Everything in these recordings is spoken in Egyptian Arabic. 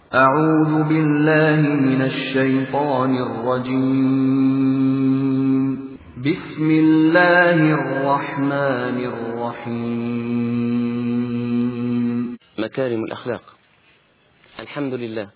أعوذ بالله من الشيطان الرجيم بسم الله الرحمن الرحيم مكارم الأخلاق الحمد لله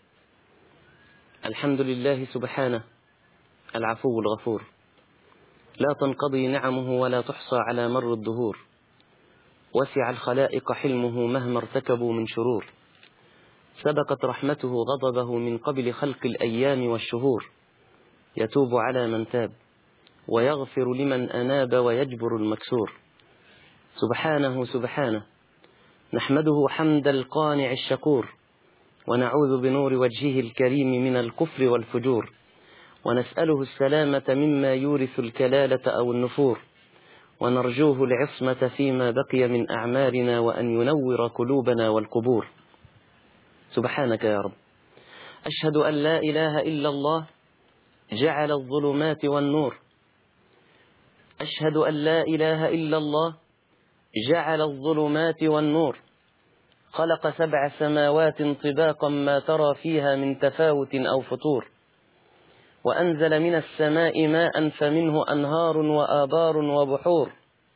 الحمد لله سبحانه العفو الغفور لا تنقضي نعمه ولا تحصى على مر الدهور وسع الخلائق حلمه مهما ارتكبوا من شرور سبقت رحمته غضبه من قبل خلق الأيام والشهور يتوب على من تاب ويغفر لمن أناب ويجبر المكسور سبحانه سبحانه نحمده حمد القانع الشكور ونعوذ بنور وجهه الكريم من الكفر والفجور ونسأله السلامة مما يورث الكلالة أو النفور ونرجوه العصمة فيما بقي من أعمالنا وأن ينور قلوبنا والقبور سبحانك يا رب أشهد أن لا إله إلا الله جعل الظلمات والنور أشهد أن لا إله إلا الله جعل الظلمات والنور خلق سبع سماوات طباقا ما ترى فيها من تفاوت أو فطور وأنزل من السماء ماء فمنه أنهار وآبار وبحور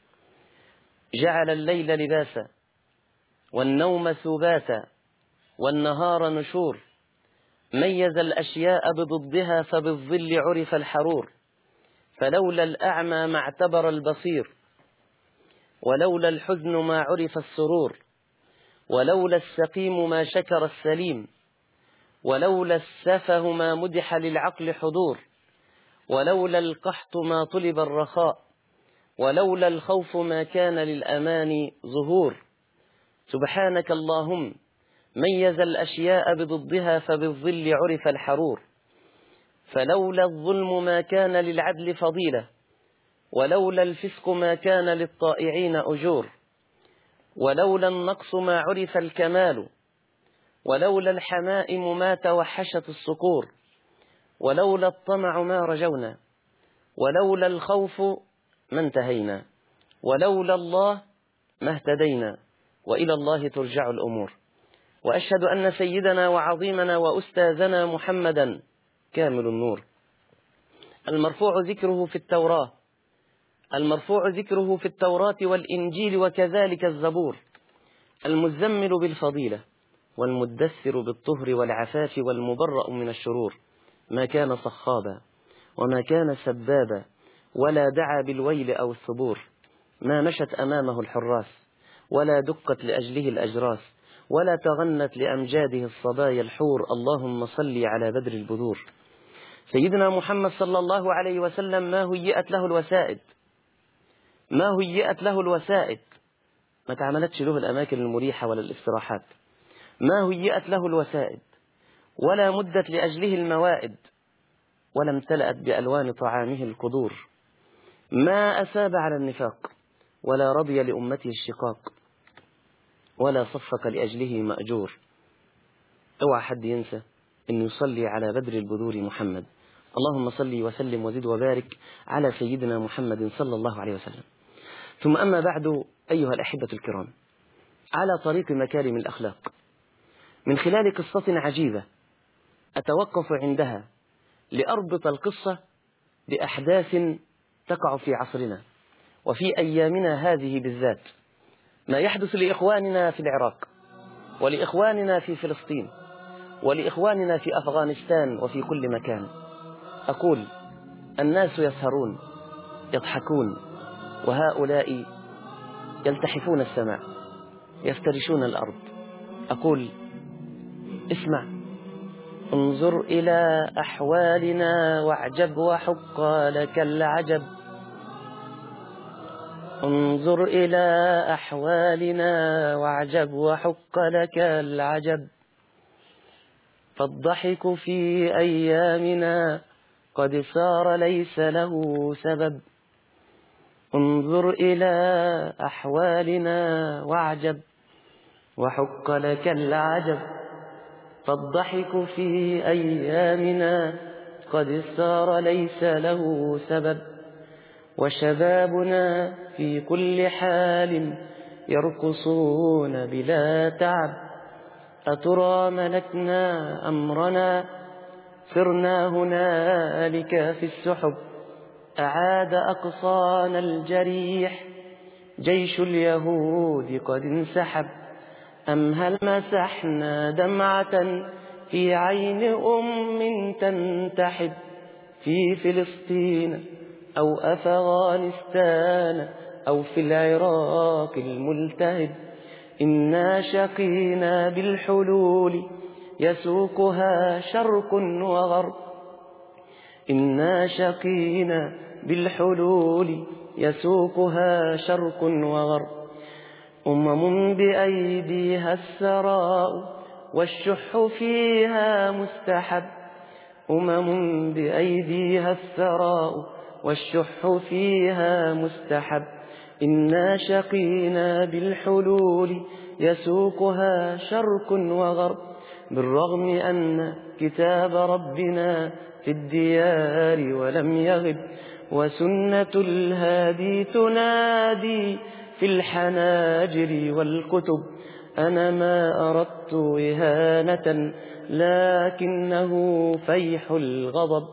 جعل الليل لباسا والنوم سباتا والنهار نشور ميز الأشياء بضدها فبالظل عرف الحرور فلولا الأعمى ما اعتبر البصير ولولا الحزن ما عرف السرور ولولا السقيم ما شكر السليم ولولا السفه ما مدح للعقل حضور ولولا القحط ما طلب الرخاء ولولا الخوف ما كان للأمان ظهور سبحانك اللهم ميز الأشياء بضدها فبالظل عرف الحرور فلولا الظلم ما كان للعدل فضيلة ولولا الفسق ما كان للطائعين أجور ولولا النقص ما عرف الكمال ولولا الحمائم ما توحشت الصقور ولولا الطمع ما رجونا ولولا الخوف ما انتهينا ولولا الله ما اهتدينا وإلى الله ترجع الأمور وأشهد أن سيدنا وعظيمنا وأستاذنا محمدا كامل النور المرفوع ذكره في التوراة المرفوع ذكره في التوراة والإنجيل وكذلك الزبور المزمل بالفضيلة والمدثر بالطهر والعفاف والمبرأ من الشرور ما كان صخابا وما كان سبابا ولا دعا بالويل أو الثبور ما مشت أمامه الحراس ولا دقت لأجله الأجراس ولا تغنت لأمجاده الصبايا الحور اللهم صل على بدر البذور سيدنا محمد صلى الله عليه وسلم ما هيئت له الوسائد ما هيئت له الوسائد ما تعملتش له الأماكن المريحة ولا الاستراحات ما هيئت له الوسائد ولا مدت لأجله الموائد ولا امتلأت بألوان طعامه القدور ما أساب على النفاق ولا رضي لأمته الشقاق ولا صفق لأجله مأجور اوعى حد ينسى أن يصلي على بدر البذور محمد اللهم صل وسلم وزد وبارك على سيدنا محمد صلى الله عليه وسلم ثم أما بعد أيها الأحبة الكرام على طريق مكارم الأخلاق من خلال قصة عجيبة أتوقف عندها لأربط القصة بأحداث تقع في عصرنا وفي أيامنا هذه بالذات ما يحدث لإخواننا في العراق ولإخواننا في فلسطين ولإخواننا في أفغانستان وفي كل مكان أقول الناس يسهرون يضحكون وهؤلاء يلتحفون السماء يفترشون الأرض أقول اسمع انظر إلى أحوالنا واعجب وحق لك العجب انظر إلى أحوالنا واعجب وحق لك العجب فالضحك في أيامنا قد صار ليس له سبب انظر إلى أحوالنا واعجب وحق لك العجب فالضحك في أيامنا قد صار ليس له سبب وشبابنا في كل حال يرقصون بلا تعب أترى ملكنا أمرنا سرنا هنالك في السحب أعاد أقصانا الجريح جيش اليهود قد انسحب أم هل مسحنا دمعة في عين أم تنتحب في فلسطين أو أفغانستان أو في العراق الملتهب إنا شقينا بالحلول يسوقها شرق وغرب إنا شقينا بالحلول يسوقها شرق وغرب أمم بأيديها السراء والشح فيها مستحب أمم بأيديها الثراء والشح فيها مستحب إنا شقينا بالحلول يسوقها شرق وغرب بالرغم أن كتاب ربنا في الديار ولم يغب وسنة الهادي تنادي في الحناجر والكتب أنا ما أردت إهانة لكنه فيح الغضب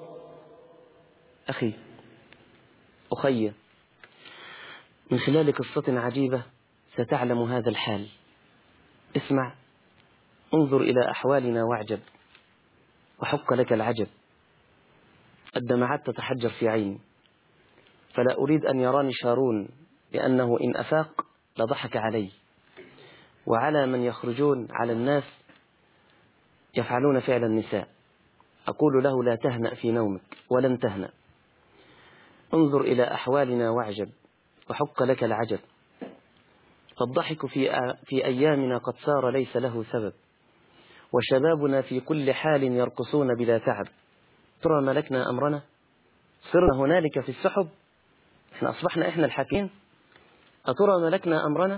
أخي أخي من خلال قصة عجيبة ستعلم هذا الحال اسمع انظر إلى أحوالنا واعجب وحق لك العجب الدمعات تتحجر في عيني فلا أريد أن يراني شارون لأنه إن أفاق لضحك علي وعلى من يخرجون على الناس يفعلون فعل النساء أقول له لا تهنأ في نومك ولن تهنأ انظر إلى أحوالنا واعجب وحق لك العجب فالضحك في, في أيامنا قد صار ليس له سبب وشبابنا في كل حال يرقصون بلا تعب ترى ملكنا أمرنا صرنا هنالك في السحب احنا أصبحنا احنا الحاكمين أترى ملكنا أمرنا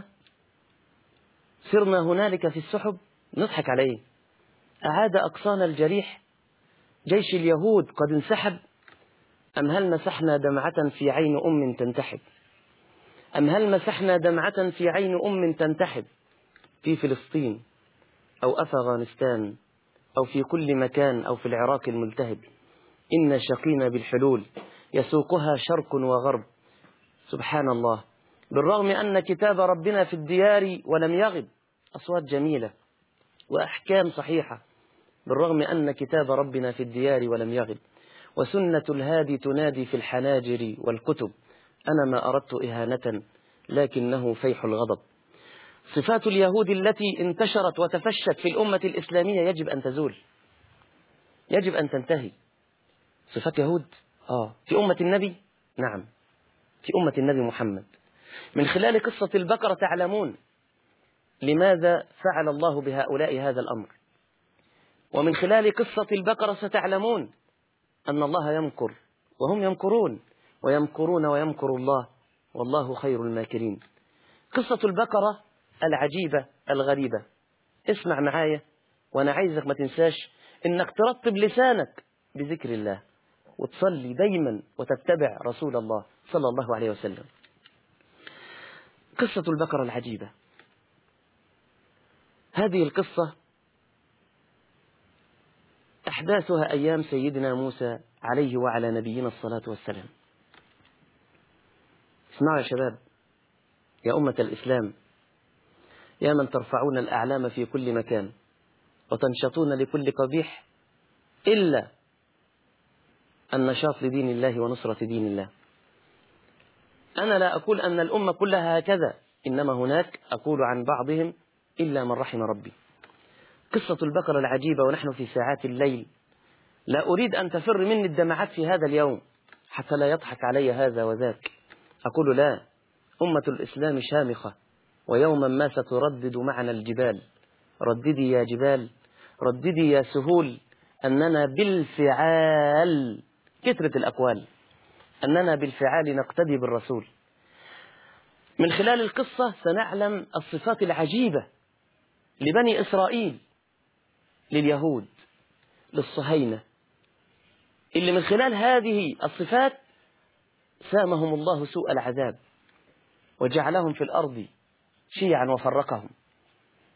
صرنا هنالك في السحب نضحك عليه أعاد أقصانا الجريح جيش اليهود قد انسحب أم هل مسحنا دمعة في عين أم تنتحب أم هل مسحنا دمعة في عين أم تنتحب في فلسطين أو أفغانستان أو في كل مكان أو في العراق الملتهب إن شقينا بالحلول يسوقها شرق وغرب سبحان الله بالرغم أن كتاب ربنا في الديار ولم يغب أصوات جميلة وأحكام صحيحة بالرغم أن كتاب ربنا في الديار ولم يغب وسنة الهادي تنادي في الحناجر والكتب أنا ما أردت إهانة لكنه فيح الغضب صفات اليهود التي انتشرت وتفشت في الأمة الإسلامية يجب أن تزول يجب أن تنتهي صفات يهود آه في أمة النبي نعم في أمة النبي محمد من خلال قصة البقرة تعلمون لماذا فعل الله بهؤلاء هذا الأمر ومن خلال قصة البقرة ستعلمون أن الله يمكر وهم يمكرون ويمكرون ويمكر الله والله خير الماكرين قصة البقرة العجيبة الغريبة اسمع معايا وأنا عايزك ما تنساش إنك ترطب لسانك بذكر الله وتصلي دايما وتتبع رسول الله صلى الله عليه وسلم قصة البقرة العجيبة هذه القصة أحداثها أيام سيدنا موسى عليه وعلى نبينا الصلاة والسلام اسمعوا يا شباب يا أمة الإسلام يا من ترفعون الأعلام في كل مكان وتنشطون لكل قبيح إلا النشاط لدين الله ونصرة دين الله أنا لا أقول أن الأمة كلها هكذا إنما هناك أقول عن بعضهم إلا من رحم ربي قصة البقرة العجيبة ونحن في ساعات الليل لا أريد أن تفر مني الدمعات في هذا اليوم حتى لا يضحك علي هذا وذاك أقول لا أمة الإسلام شامخة ويوما ما ستردد معنا الجبال رددي يا جبال رددي يا سهول أننا بالفعال كثرة الأقوال أننا بالفعال نقتدي بالرسول من خلال القصة سنعلم الصفات العجيبة لبني إسرائيل لليهود للصهاينة اللي من خلال هذه الصفات سامهم الله سوء العذاب وجعلهم في الأرض شيعا وفرقهم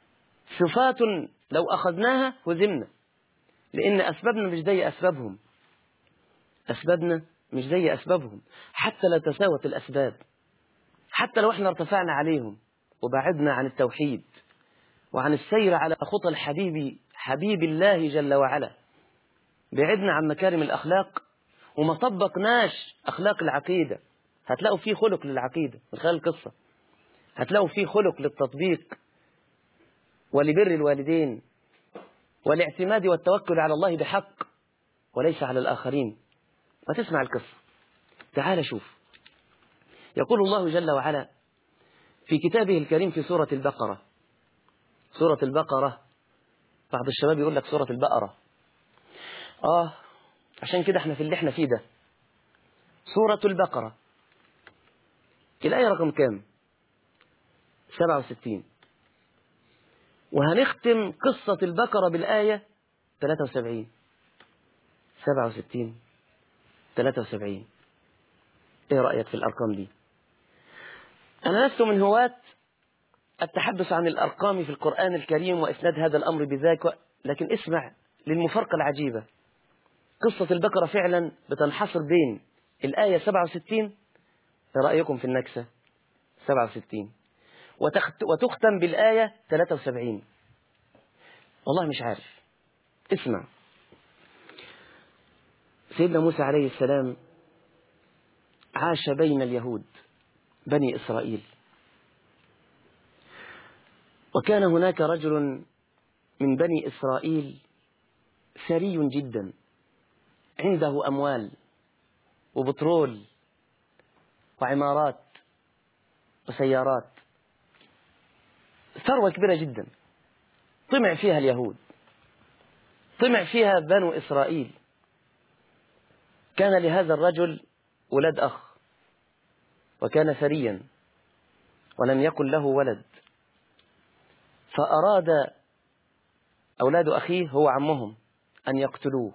صفات لو أخذناها هزمنا لأن أسبابنا مش زي أسبابهم أسبابنا مش زي أسبابهم حتى لا تساوت الأسباب حتى لو احنا ارتفعنا عليهم وبعدنا عن التوحيد وعن السير على خطى الحبيب حبيب الله جل وعلا بعدنا عن مكارم الأخلاق وما طبقناش أخلاق العقيدة هتلاقوا فيه خلق للعقيدة من خلال القصة هتلاقوا فيه خلق للتطبيق ولبر الوالدين والاعتماد والتوكل على الله بحق وليس على الآخرين ما تسمع القصة تعال شوف يقول الله جل وعلا في كتابه الكريم في سورة البقرة سورة البقرة بعض الشباب يقول لك سورة البقرة آه عشان كده احنا في اللي احنا فيه ده سورة البقرة الآية رقم كام 67 وهنختم قصة البقرة بالآية 73 67 73 ايه رأيك في الأرقام دي أنا لست من هواة التحدث عن الأرقام في القرآن الكريم وإسناد هذا الأمر بذاك لكن اسمع للمفارقة العجيبة قصة البقرة فعلا بتنحصر بين الآية 67 ايه رأيكم في النكسة 67 وتخت وتختم بالآية 73 والله مش عارف اسمع سيدنا موسى عليه السلام عاش بين اليهود بني إسرائيل وكان هناك رجل من بني إسرائيل ثري جدا عنده أموال وبترول وعمارات وسيارات ثروة كبيرة جدا طمع فيها اليهود طمع فيها بنو إسرائيل كان لهذا الرجل ولد أخ وكان ثريا ولم يكن له ولد فأراد أولاد أخيه هو عمهم أن يقتلوه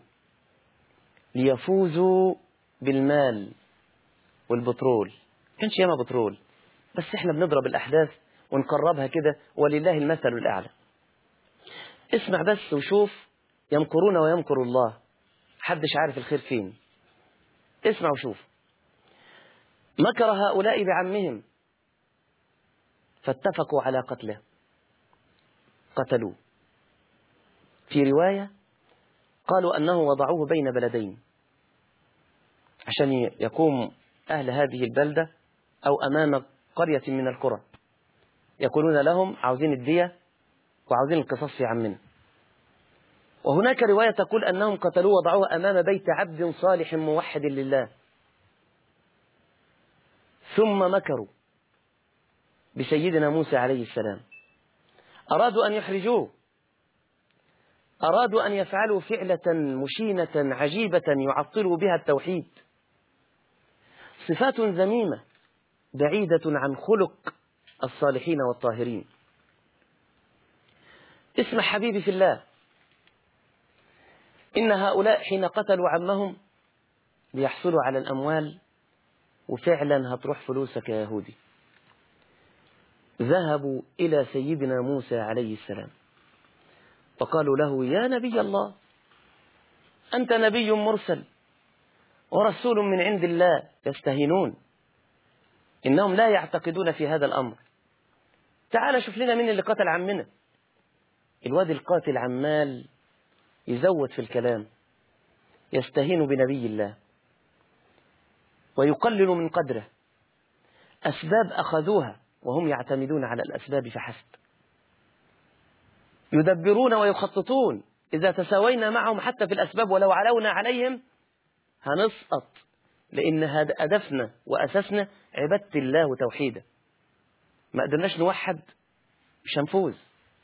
ليفوزوا بالمال والبترول كانش ياما بترول بس احنا بنضرب الأحداث ونقربها كده ولله المثل الأعلى اسمع بس وشوف يمكرون ويمكر الله حدش عارف الخير فين اسمع وشوف مكر هؤلاء بعمهم فاتفقوا على قتله قتلوه في رواية قالوا أنه وضعوه بين بلدين عشان يقوم أهل هذه البلدة أو أمام قرية من القرى يقولون لهم عاوزين الدية وعاوزين القصاص في عمنا وهناك رواية تقول أنهم قتلوه وضعوه أمام بيت عبد صالح موحد لله ثم مكروا بسيدنا موسى عليه السلام أرادوا أن يحرجوه أرادوا أن يفعلوا فعلة مشينة عجيبة يعطلوا بها التوحيد صفات ذميمة بعيدة عن خلق الصالحين والطاهرين اسمع حبيبي في الله إن هؤلاء حين قتلوا عمهم ليحصلوا على الأموال وفعلا هتروح فلوسك يا يهودي ذهبوا إلى سيدنا موسى عليه السلام وقالوا له يا نبي الله أنت نبي مرسل ورسول من عند الله يستهينون إنهم لا يعتقدون في هذا الأمر تعال شوف لنا مين اللي قتل عمنا الواد القاتل عمال يزود في الكلام يستهين بنبي الله ويقلل من قدره أسباب أخذوها وهم يعتمدون على الأسباب فحسب يدبرون ويخططون إذا تساوينا معهم حتى في الأسباب ولو علونا عليهم هنسقط لأن هذا هدفنا وأساسنا عبادة الله وتوحيده ما قدرناش نوحد مش هنفوز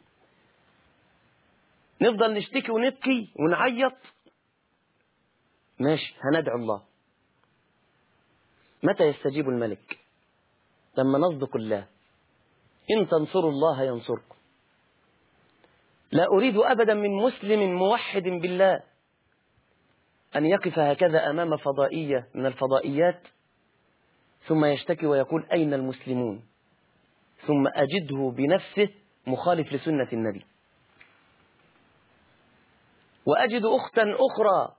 نفضل نشتكي ونبكي ونعيط ماشي هندعو الله متى يستجيب الملك لما نصدق الله إن تنصروا الله ينصركم لا أريد أبدا من مسلم موحد بالله أن يقف هكذا أمام فضائية من الفضائيات ثم يشتكي ويقول أين المسلمون ثم أجده بنفسه مخالف لسنة النبي وأجد أختا أخرى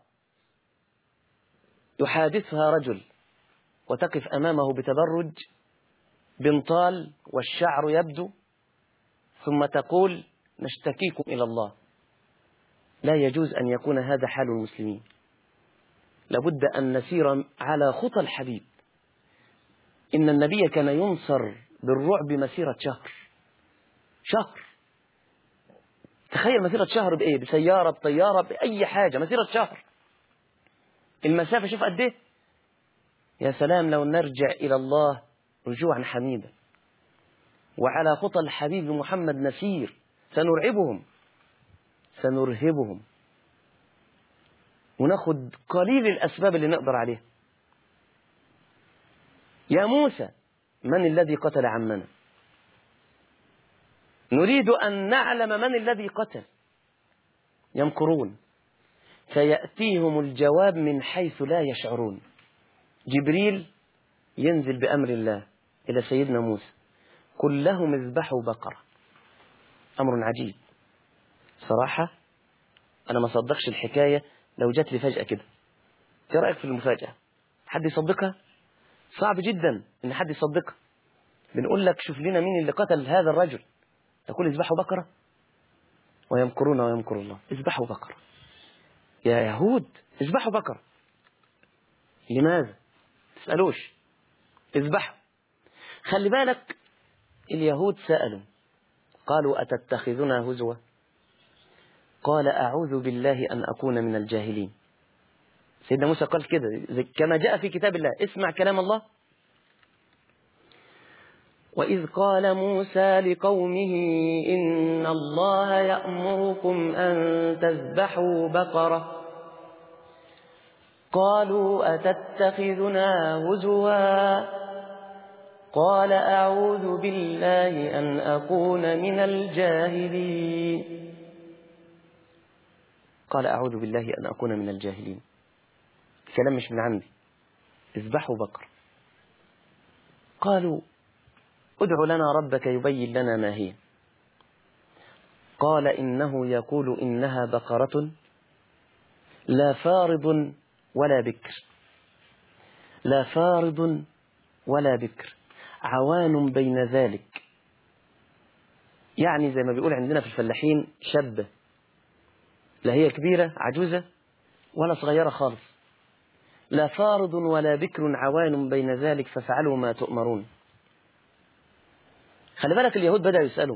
يحادثها رجل وتقف أمامه بتبرج بنطال والشعر يبدو ثم تقول نشتكيكم إلى الله لا يجوز أن يكون هذا حال المسلمين لابد أن نسير على خطى الحبيب إن النبي كان ينصر بالرعب مسيرة شهر شهر تخيل مسيرة شهر بإيه بسيارة بطيارة بأي حاجة مسيرة شهر المسافة شوف قد إيه يا سلام لو نرجع إلى الله رجوعا حميدا وعلى خطى الحبيب محمد نسير سنرعبهم سنرهبهم وناخد قليل الأسباب اللي نقدر عليها يا موسى من الذي قتل عمنا نريد أن نعلم من الذي قتل يمكرون فيأتيهم الجواب من حيث لا يشعرون جبريل ينزل بأمر الله إلى سيدنا موسى قل لهم اذبحوا بقرة أمر عجيب صراحة أنا ما صدقش الحكاية لو جات لي فجأة كده ايه رأيك في المفاجأة حد يصدقها صعب جدا ان حد يصدقها بنقول لك شوف لنا مين اللي قتل هذا الرجل تقول اذبحوا بقرة ويمكرون ويمكر الله اذبحوا بقرة يا يهود اذبحوا بقرة لماذا تسألوش اذبحوا خلي بالك اليهود سألوا قالوا أتتخذنا هزوا قال أعوذ بالله أن أكون من الجاهلين سيدنا موسى قال كده كما جاء في كتاب الله اسمع كلام الله وإذ قال موسى لقومه إن الله يأمركم أن تذبحوا بقرة قالوا أتتخذنا هزوا قال أعوذ بالله أن أكون من الجاهلين قال أعوذ بالله أن أكون من الجاهلين الكلام مش من عندي اذبحوا بقر قالوا ادع لنا ربك يبين لنا ما هي قال إنه يقول إنها بقرة لا فارض ولا بكر لا فارض ولا بكر عوان بين ذلك يعني زي ما بيقول عندنا في الفلاحين شابة لا هي كبيرة عجوزة ولا صغيرة خالص لا فارض ولا بكر عوان بين ذلك فافعلوا ما تؤمرون خلي بالك اليهود بدأوا يسألوا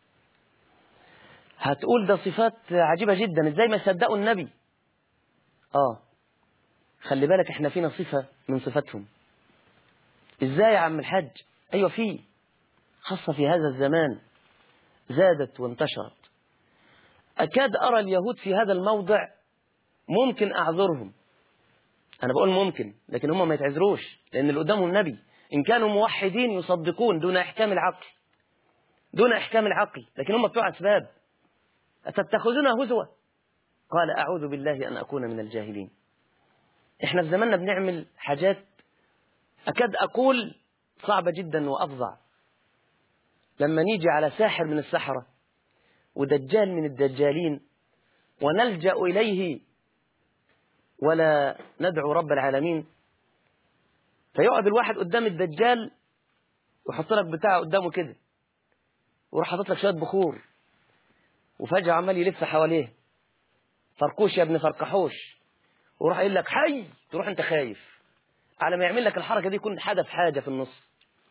هتقول ده صفات عجيبة جدا ازاي ما يصدقوا النبي اه خلي بالك احنا فينا صفة من صفاتهم ازاي يا عم الحاج ايوه في خاصة في هذا الزمان زادت وانتشرت أكاد أرى اليهود في هذا الموضع ممكن أعذرهم أنا بقول ممكن لكن هم ما يتعذروش لأن اللي قدامهم نبي إن كانوا موحدين يصدقون دون إحكام العقل دون إحكام العقل لكن هم بتوع أسباب أتتخذونها هزوة قال أعوذ بالله أن أكون من الجاهلين إحنا في زماننا بنعمل حاجات أكاد أقول صعبة جدا وأفظع لما نيجي على ساحر من السحرة ودجال من الدجالين ونلجأ إليه ولا ندعو رب العالمين فيقعد الواحد قدام الدجال ويحط لك بتاعه قدامه كده ويروح حاطط لك شويه بخور وفجأة عمال يلف حواليه فركوش يا ابن فركحوش ويروح قايل لك حي تروح انت خايف على ما يعمل لك الحركة دي يكون حدث حاجة في النص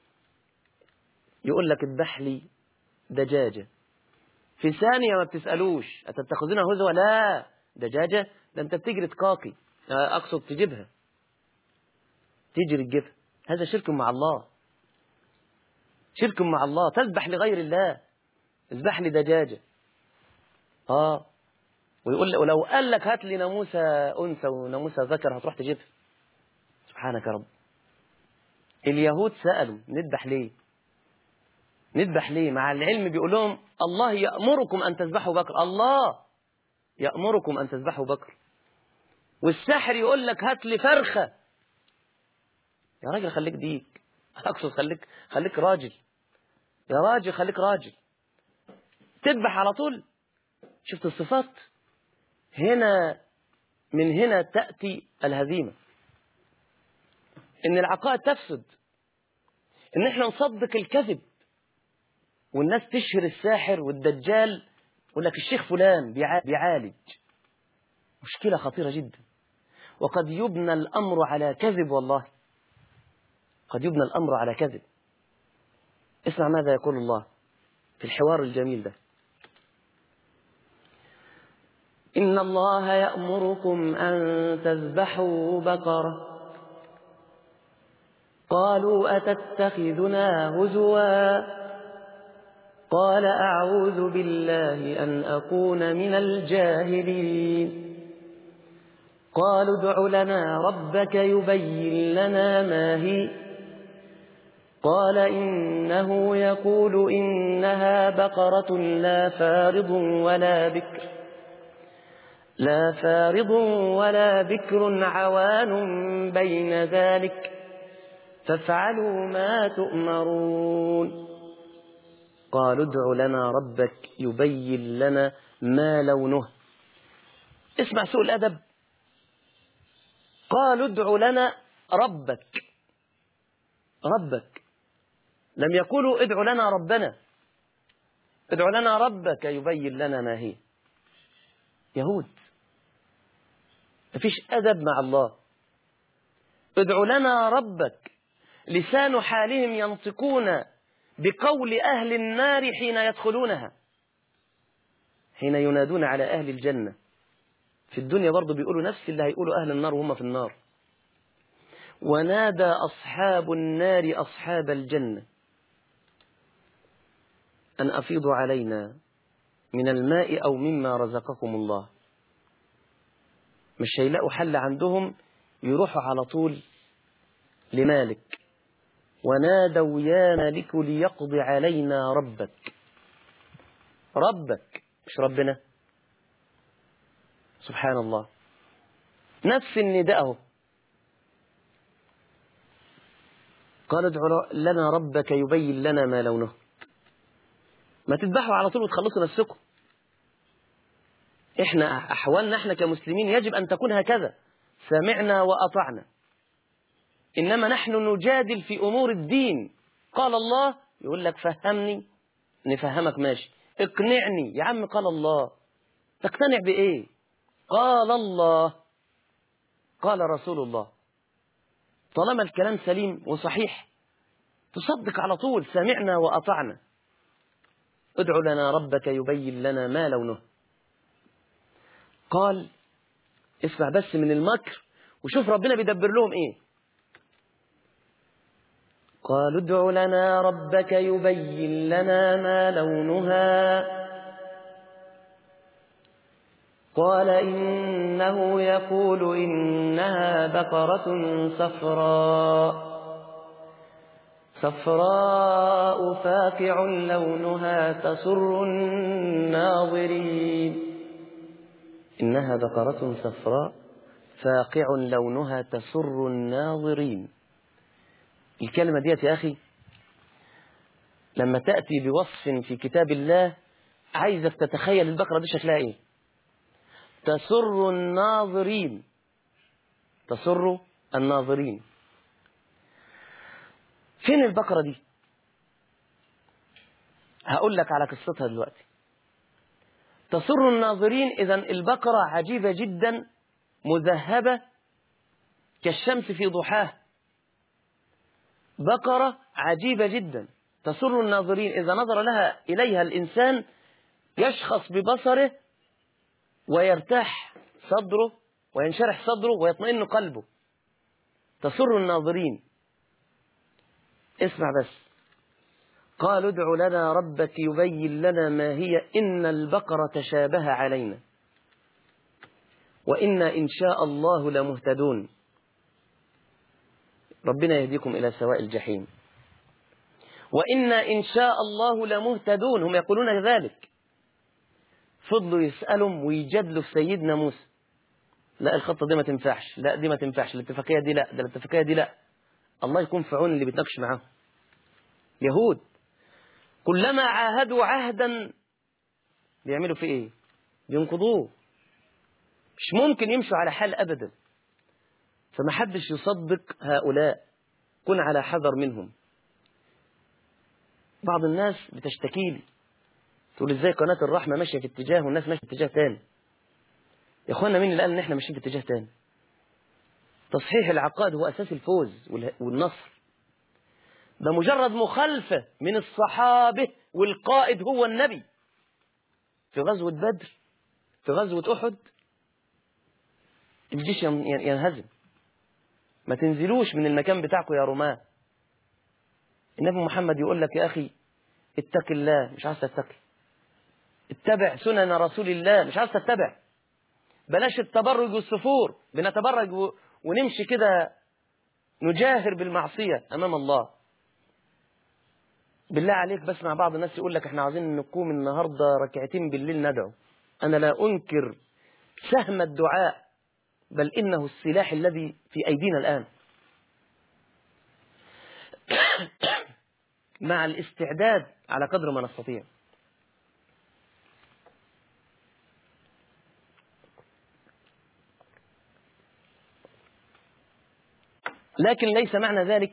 يقول لك اذبح لي دجاجة في ثانية ما بتسألوش أتتخذونها هزوة لا دجاجة ده أنت بتجري تقاقي أقصد تجيبها تجري تجيبها هذا شرك مع الله شرك مع الله تذبح لغير الله اذبح لي دجاجة اه ويقول ولو قال لك هات لي ناموسة أنثى وناموسة ذكر هتروح تجيبها سبحانك يا رب اليهود سألوا نذبح ليه نذبح ليه مع العلم بيقول لهم الله يأمركم أن تذبحوا بكر الله يأمركم أن تذبحوا بكر والساحر يقول لك هات لي فرخة يا راجل خليك ديك أقصد خليك خليك راجل يا راجل خليك راجل تذبح على طول شفت الصفات هنا من هنا تأتي الهزيمة إن العقائد تفسد إن إحنا نصدق الكذب والناس تشهر الساحر والدجال يقول لك الشيخ فلان بيع- بيعالج مشكلة خطيرة جدا وقد يبنى الأمر على كذب والله قد يبنى الأمر على كذب اسمع ماذا يقول الله في الحوار الجميل ده إن الله يأمركم أن تذبحوا بقرة قالوا أتتخذنا هزوا قال أعوذ بالله أن أكون من الجاهلين قالوا ادع لنا ربك يبين لنا ما هي قال إنه يقول إنها بقرة لا فارض ولا بكر لا فارض ولا بكر عوان بين ذلك فافعلوا ما تؤمرون قالوا ادع لنا ربك يبين لنا ما لونه اسمع سوء الأدب قالوا ادع لنا ربك ربك لم يقولوا ادع لنا ربنا ادع لنا ربك يبين لنا ما هي يهود مفيش أدب مع الله ادع لنا ربك لسان حالهم ينطقون بقول أهل النار حين يدخلونها حين ينادون على أهل الجنة في الدنيا برضو بيقولوا نفس اللي هيقولوا أهل النار وهم في النار ونادى أصحاب النار أصحاب الجنة أن أفيضوا علينا من الماء أو مما رزقكم الله مش هيلاقوا حل عندهم يروحوا على طول لمالك ونادوا يا مالك ليقضي علينا ربك ربك مش ربنا سبحان الله نفس النداء اهو قال ادع لنا ربك يبين لنا ما لونه ما تذبحوا على طول وتخلصوا نفسكم احنا احوالنا احنا كمسلمين يجب ان تكون هكذا سمعنا واطعنا انما نحن نجادل في امور الدين قال الله يقول لك فهمني نفهمك ماشي اقنعني يا عم قال الله تقتنع بايه قال الله قال رسول الله طالما الكلام سليم وصحيح تصدق على طول سمعنا واطعنا ادع لنا ربك يبين لنا ما لونه قال اسمع بس من المكر وشوف ربنا بيدبر لهم ايه قالوا ادع لنا ربك يبين لنا ما لونها قال إنه يقول إنها بقرة صفراء صفراء فاقع لونها تسر الناظرين إنها بقرة صفراء فاقع لونها تسر الناظرين الكلمة ديت يا أخي لما تأتي بوصف في كتاب الله عايزك تتخيل البقرة دي شكلها إيه تسر الناظرين تسر الناظرين فين البقرة دي هقول لك على قصتها دلوقتي تسر الناظرين إذا البقرة عجيبة جدا مذهبة كالشمس في ضحاه بقرة عجيبة جدا تسر الناظرين إذا نظر لها إليها الإنسان يشخص ببصره ويرتاح صدره وينشرح صدره ويطمئن قلبه تسر الناظرين اسمع بس قالوا ادع لنا ربك يبين لنا ما هي إن البقرة تشابه علينا وإنا إن شاء الله لمهتدون ربنا يهديكم إلى سواء الجحيم وإنا إن شاء الله لمهتدون هم يقولون ذلك فضلوا يسألهم ويجادلوا في سيدنا موسى لا الخطة دي ما تنفعش لا دي ما تنفعش الاتفاقية دي لا ده الاتفاقية دي لا الله يكون في عون اللي بيتناقش معاهم يهود كلما عاهدوا عهدا بيعملوا فيه ايه بينقضوه مش ممكن يمشوا على حال أبدا فما حدش يصدق هؤلاء كن على حذر منهم بعض الناس بتشتكي لي تقول ازاي قناة الرحمة ماشية في اتجاه والناس ماشية في اتجاه تاني يا اخوانا مين اللي قال ان احنا ماشيين في اتجاه تاني تصحيح العقائد هو اساس الفوز والنصر ده مجرد مخالفة من الصحابة والقائد هو النبي في غزوة بدر في غزوة أحد الجيش ينهزم ما تنزلوش من المكان بتاعكم يا رماة النبي محمد يقول لك يا أخي اتق الله مش عايز تتقي اتبع سنن رسول الله مش عايز تتبع بلاش التبرج والسفور بنتبرج و... ونمشي كده نجاهر بالمعصية أمام الله بالله عليك بسمع بعض الناس يقول لك احنا عايزين نقوم النهاردة ركعتين بالليل ندعو أنا لا أنكر سهم الدعاء بل إنه السلاح الذي في أيدينا الآن مع الاستعداد على قدر ما نستطيع لكن ليس معنى ذلك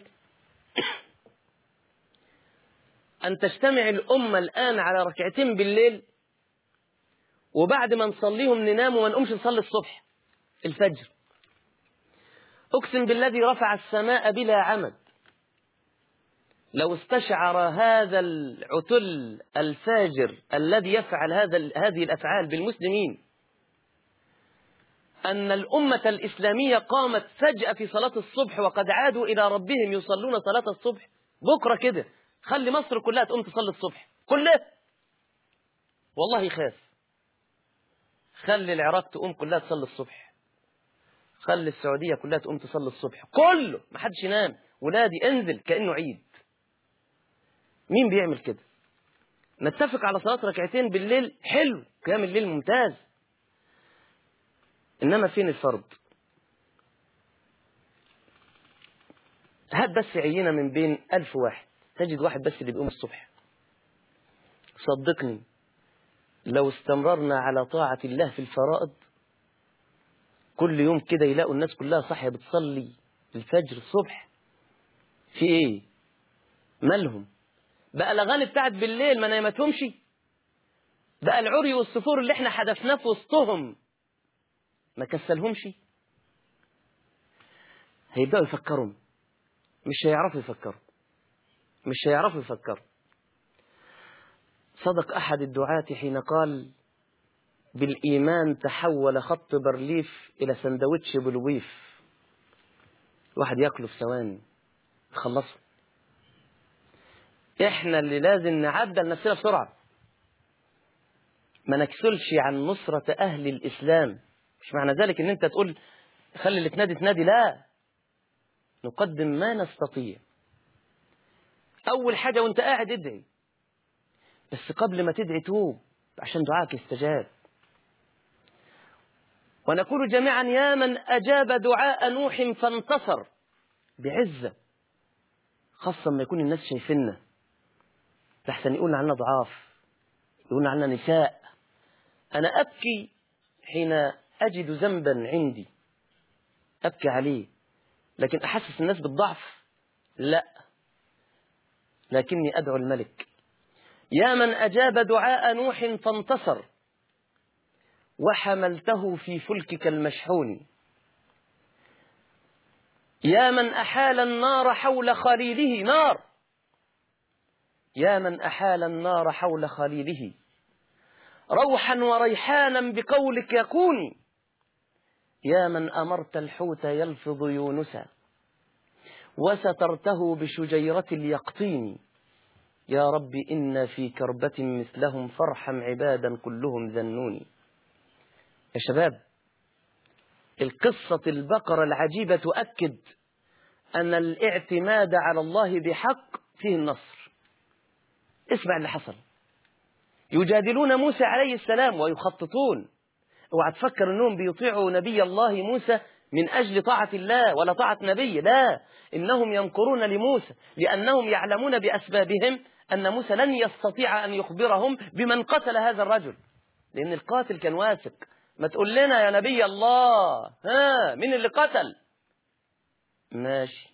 أن تجتمع الأمة الآن على ركعتين بالليل وبعد ما نصليهم ننام وما نقومش نصلي الصبح الفجر أقسم بالذي رفع السماء بلا عمد لو استشعر هذا العتل الفاجر الذي يفعل هذا هذه الأفعال بالمسلمين أن الأمة الإسلامية قامت فجأة في صلاة الصبح وقد عادوا إلى ربهم يصلون صلاة الصبح بكرة كده خلي مصر كلها تقوم تصلي الصبح كلها والله يخاف خلي العراق تقوم كلها تصلي الصبح خلي السعودية كلها تقوم تصلي الصبح كله ما حدش ينام ولادي انزل كأنه عيد مين بيعمل كده نتفق على صلاة ركعتين بالليل حلو قيام الليل ممتاز إنما فين الفرض هات بس عينة من بين ألف واحد تجد واحد بس اللي بيقوم الصبح صدقني لو استمررنا على طاعة الله في الفرائض كل يوم كده يلاقوا الناس كلها صاحية بتصلي الفجر الصبح في ايه مالهم بقى الاغاني بتاعت بالليل ما نايمتهمش بقى العري والسفور اللي احنا حدفناه في وسطهم ما كسلهمش هيبدأوا يفكروا مش هيعرفوا يفكروا مش هيعرفوا يفكروا صدق أحد الدعاة حين قال بالإيمان تحول خط برليف إلى سندوتش بلويف واحد ياكله في ثواني يخلصه احنا اللي لازم نعدل نفسنا بسرعة ما نكسلش عن نصرة أهل الإسلام مش معنى ذلك ان انت تقول خلي اللي تنادي تنادي لا نقدم ما نستطيع اول حاجة وانت قاعد ادعي بس قبل ما تدعي توب عشان دعائك يستجاب ونقول جميعا يا من أجاب دعاء نوح فانتصر بعزة خاصة ما يكون الناس شايفيننا لحسن يقولنا عنا ضعاف يقولنا عنا نساء أنا أبكي حين أجد ذنبا عندي أبكي عليه لكن أحسس الناس بالضعف لا لكني أدعو الملك يا من أجاب دعاء نوح فانتصر وحملته في فلكك المشحون يا من أحال النار حول خليله نار يا من أحال النار حول خليله روحا وريحانا بقولك يكوني يا من أمرت الحوت يلفظ يونسا وسترته بشجيرة اليقطين يا رب إنا في كربة مثلهم فارحم عبادا كلهم ذنوني يا شباب القصة البقرة العجيبة تؤكد أن الاعتماد على الله بحق فيه النصر اسمع اللي حصل يجادلون موسى عليه السلام ويخططون اوعى تفكر انهم بيطيعوا نبي الله موسى من اجل طاعه الله ولا طاعه نبي لا انهم ينكرون لموسى لانهم يعلمون باسبابهم ان موسى لن يستطيع ان يخبرهم بمن قتل هذا الرجل لان القاتل كان واثق ما تقول لنا يا نبي الله ها مين اللي قتل ماشي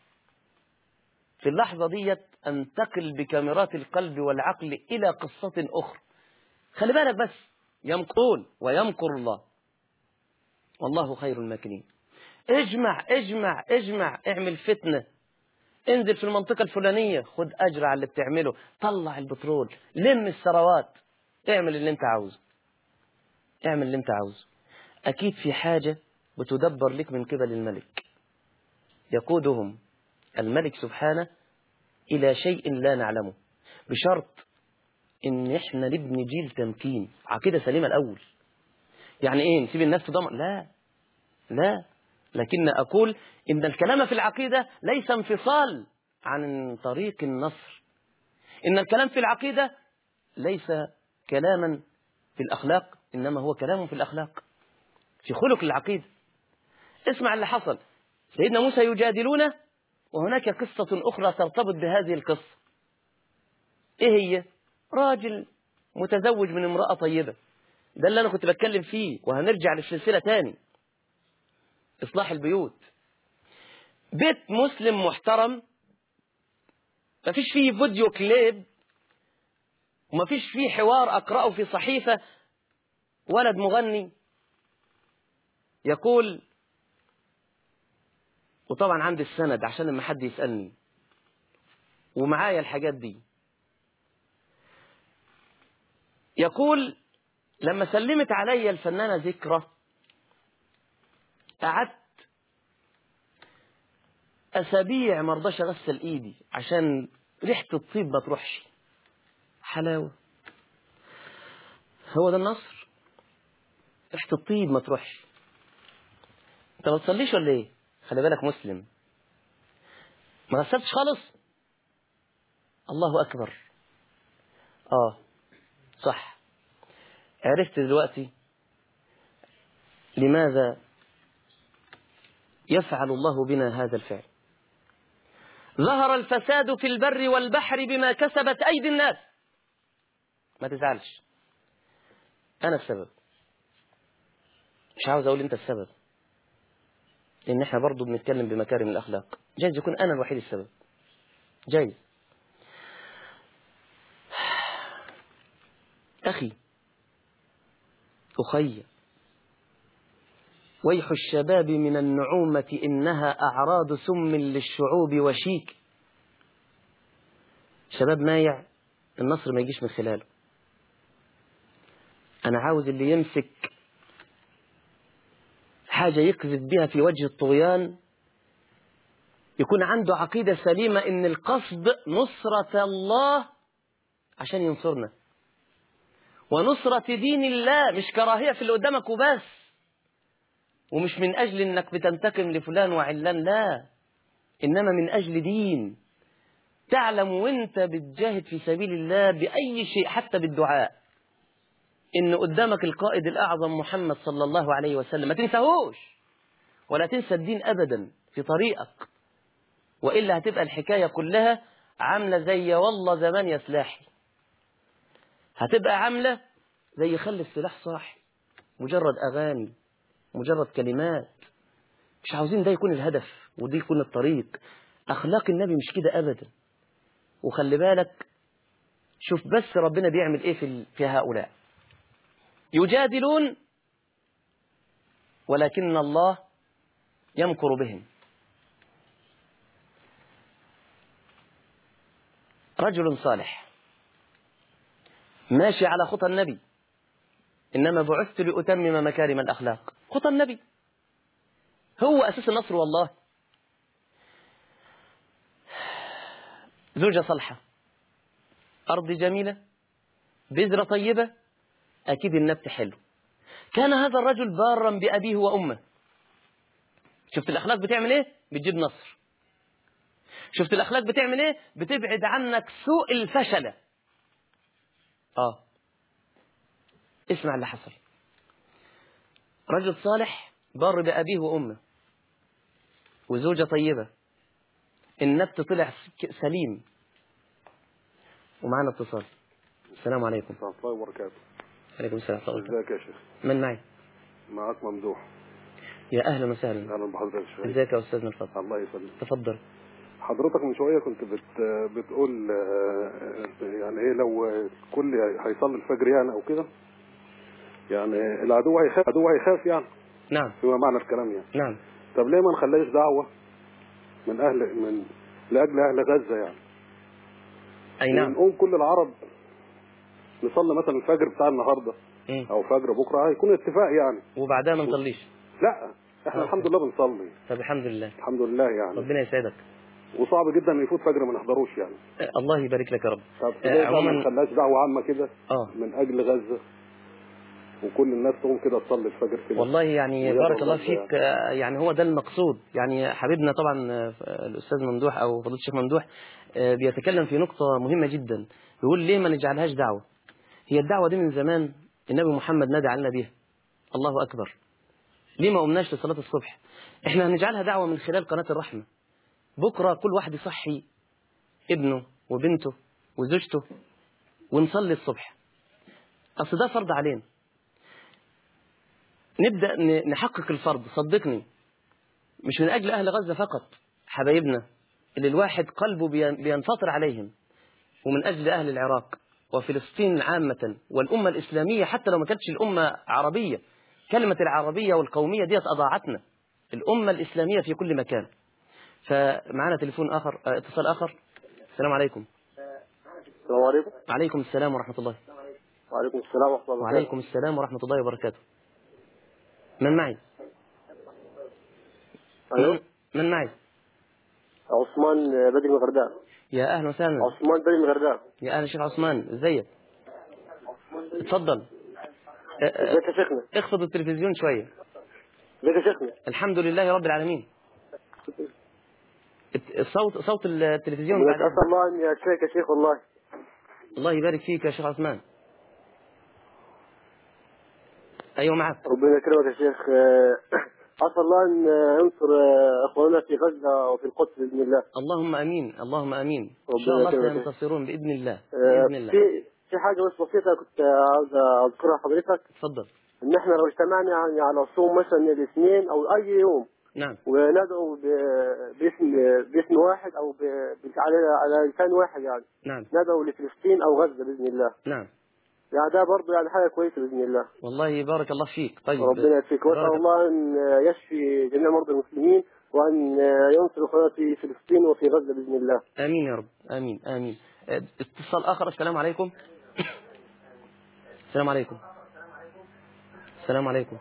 في اللحظة ديت انتقل بكاميرات القلب والعقل إلى قصة أخرى خلي بالك بس يمكرون ويمكر الله والله خير الماكرين اجمع اجمع اجمع اعمل فتنة انزل في المنطقة الفلانية خد أجر على اللي بتعمله طلع البترول لم الثروات اعمل اللي انت عاوزه اعمل اللي انت عاوزه أكيد في حاجة بتدبر لك من قبل الملك يقودهم الملك سبحانه إلى شيء لا نعلمه بشرط إن إحنا نبني جيل تمكين عقيدة سليمة الأول يعني إيه نسيب الناس تضمن لا لا لكن أقول إن الكلام في العقيدة ليس انفصال عن طريق النصر إن الكلام في العقيدة ليس كلاما في الأخلاق إنما هو كلام في الأخلاق في خلق العقيدة اسمع اللي حصل سيدنا موسى يجادلونه وهناك قصة أخرى ترتبط بهذه القصة إيه هي؟ راجل متزوج من امرأة طيبة ده اللي أنا كنت بتكلم فيه وهنرجع للسلسلة تاني إصلاح البيوت بيت مسلم محترم مفيش فيه فيديو كليب ومفيش فيه حوار أقرأه في صحيفة ولد مغني يقول وطبعا عندي السند عشان لما حد يسألني ومعايا الحاجات دي يقول لما سلمت علي الفنانة ذكرى قعدت أسابيع ما رضاش أغسل إيدي عشان ريحة الطيب ما تروحش حلاوة هو ده النصر ريحة الطيب ما تروحش انت ما تصليش ولا ايه خلي بالك مسلم ما غسلتش خالص الله أكبر آه صح عرفت دلوقتي لماذا يفعل الله بنا هذا الفعل ظهر الفساد في البر والبحر بما كسبت أيدي الناس ما تزعلش أنا السبب مش عاوز أقول أنت السبب لأن احنا برضو بنتكلم بمكارم الأخلاق جايز يكون أنا الوحيد السبب جايز أخي أخي ويح الشباب من النعومة إنها أعراض سم للشعوب وشيك شباب مايع النصر ما يجيش من خلاله أنا عاوز اللي يمسك حاجة يقذف بها في وجه الطغيان يكون عنده عقيدة سليمة إن القصد نصرة الله عشان ينصرنا ونصرة دين الله مش كراهية في اللي قدامك وبس ومش من أجل إنك بتنتقم لفلان وعلان لا إنما من أجل دين تعلم وانت بتجاهد في سبيل الله بأي شيء حتى بالدعاء إن قدامك القائد الأعظم محمد صلى الله عليه وسلم ما تنساهوش ولا تنسى الدين أبدا في طريقك وإلا هتبقى الحكاية كلها عاملة زي والله زمان يا سلاحي هتبقى عاملة زي خلي السلاح صاحي مجرد أغاني مجرد كلمات مش عاوزين ده يكون الهدف وده يكون الطريق أخلاق النبي مش كده أبدا وخلي بالك شوف بس ربنا بيعمل إيه في, في هؤلاء يجادلون ولكن الله يمكر بهم رجل صالح ماشي على خطى النبي إنما بعثت لأتمم مكارم الأخلاق خطى النبي هو أساس النصر والله زوجة صالحة أرض جميلة بذرة طيبة أكيد النبت حلو كان هذا الرجل بارا بأبيه وأمه شفت الأخلاق بتعمل إيه؟ بتجيب نصر شفت الأخلاق بتعمل إيه؟ بتبعد عنك سوء الفشلة آه اسمع اللي حصل رجل صالح بار بأبيه وأمه وزوجة طيبة النبت طلع سليم ومعنا اتصال السلام عليكم ورحمة الله وبركاته عليكم السلام ورحمة الله ازيك يا شيخ من معي معاك ممدوح يا اهلا وسهلا اهلا بحضرتك شويه ازيك يا استاذنا الفاضل الله يسلمك تفضل حضرتك من شويه كنت بت بتقول آه، يعني ايه لو كل هيصلي الفجر يعني او كده يعني العدو هيخاف العدو هيخاف يعني نعم فيما معنى الكلام يعني نعم طب ليه ما نخليش دعوه من اهل من لاجل اهل غزه يعني اي نعم نقوم كل العرب نصلي مثلا الفجر بتاع النهارده مم. او فجر بكره هيكون اتفاق يعني وبعدها ما نصليش لا احنا آه. الحمد لله بنصلي طب الحمد لله الحمد لله يعني ربنا يسعدك وصعب جدا ان يفوت فجر ما نحضروش يعني آه، الله يبارك لك يا رب طب آه، ليه بقى ما عموما نخليهاش دعوه عامه كده اه من اجل غزه وكل الناس تقوم كده تصلي الفجر كده والله يعني ويدعو بارك الله الله فيك آه، يعني هو ده المقصود يعني حبيبنا طبعا آه، الاستاذ ممدوح او فضيله الشيخ ممدوح آه، بيتكلم في نقطه مهمه جدا بيقول ليه ما نجعلهاش دعوه هي الدعوه دي من زمان النبي محمد نادى علينا بيها الله اكبر ليه ما قمناش لصلاه الصبح احنا هنجعلها دعوه من خلال قناه الرحمه بكره كل واحد يصحي ابنه وبنته وزوجته ونصلي الصبح اصل ده فرض علينا نبدأ ن- نحقق الفرض صدقني مش من أجل أهل غزة فقط حبايبنا اللي الواحد قلبه بين- بينفطر عليهم ومن أجل أهل العراق وفلسطين عامة والأمة الإسلامية حتى لو ما كانتش الأمة عربية كلمة العربية والقومية ديت أضاعتنا الأمة الإسلامية في كل مكان فمعنا تليفون آخر آه، اتصال آخر السلام عليكم السلام عليكم وعليكم السلام ورحمة الله وعليكم السلام ورحمة الله وبركاته وعليكم السلام ورحمة الله وبركاته من معي أيوه من معي عثمان بدري من الغردقة يا أهلا وسهلا عثمان بدري من الغردقة يا أهلا شيخ عثمان ازيك اتفضل اه، اه، ازيك يا شيخنا اخفض التلفزيون شوية ازيك يا شيخنا الحمد لله رب العالمين الت- الصوت صوت التلفزيون أنا بعد أسأل الله أن يشفيك يا شيخ والله الله يبارك فيك يا شيخ عثمان ايوه معك ربنا يكرمك يا شيخ آه، أسأل الله أن ينصر آه، أخواننا في غزة وفي القدس بإذن الله اللهم امين اللهم امين ان ربنا شاء الله يكرمك. سينتصرون باذن الله آه، باذن الله في في حاجة بس بسيطة كنت عاوز أذكرها حضرتك اتفضل إن إحنا لو اجتمعنا يعني على صوم مثلا الاثنين أو أي يوم نعم وندعو ب- باسم باسم واحد أو ب- ب- على على لسان واحد يعني نعم ندعو لفلسطين أو غزة بإذن الله نعم يعني ده برضه يعني حاجة كويسة بإذن الله والله بارك الله فيك طيب ربنا يكفيك وأسأل بارك- الله أن يشفي جميع مرضى المسلمين وأن ينصر إخواننا في فلسطين وفي غزة بإذن الله امين يا رب امين امين اه، اتصال اخر السلام عليكم السلام عليكم السلام عليكم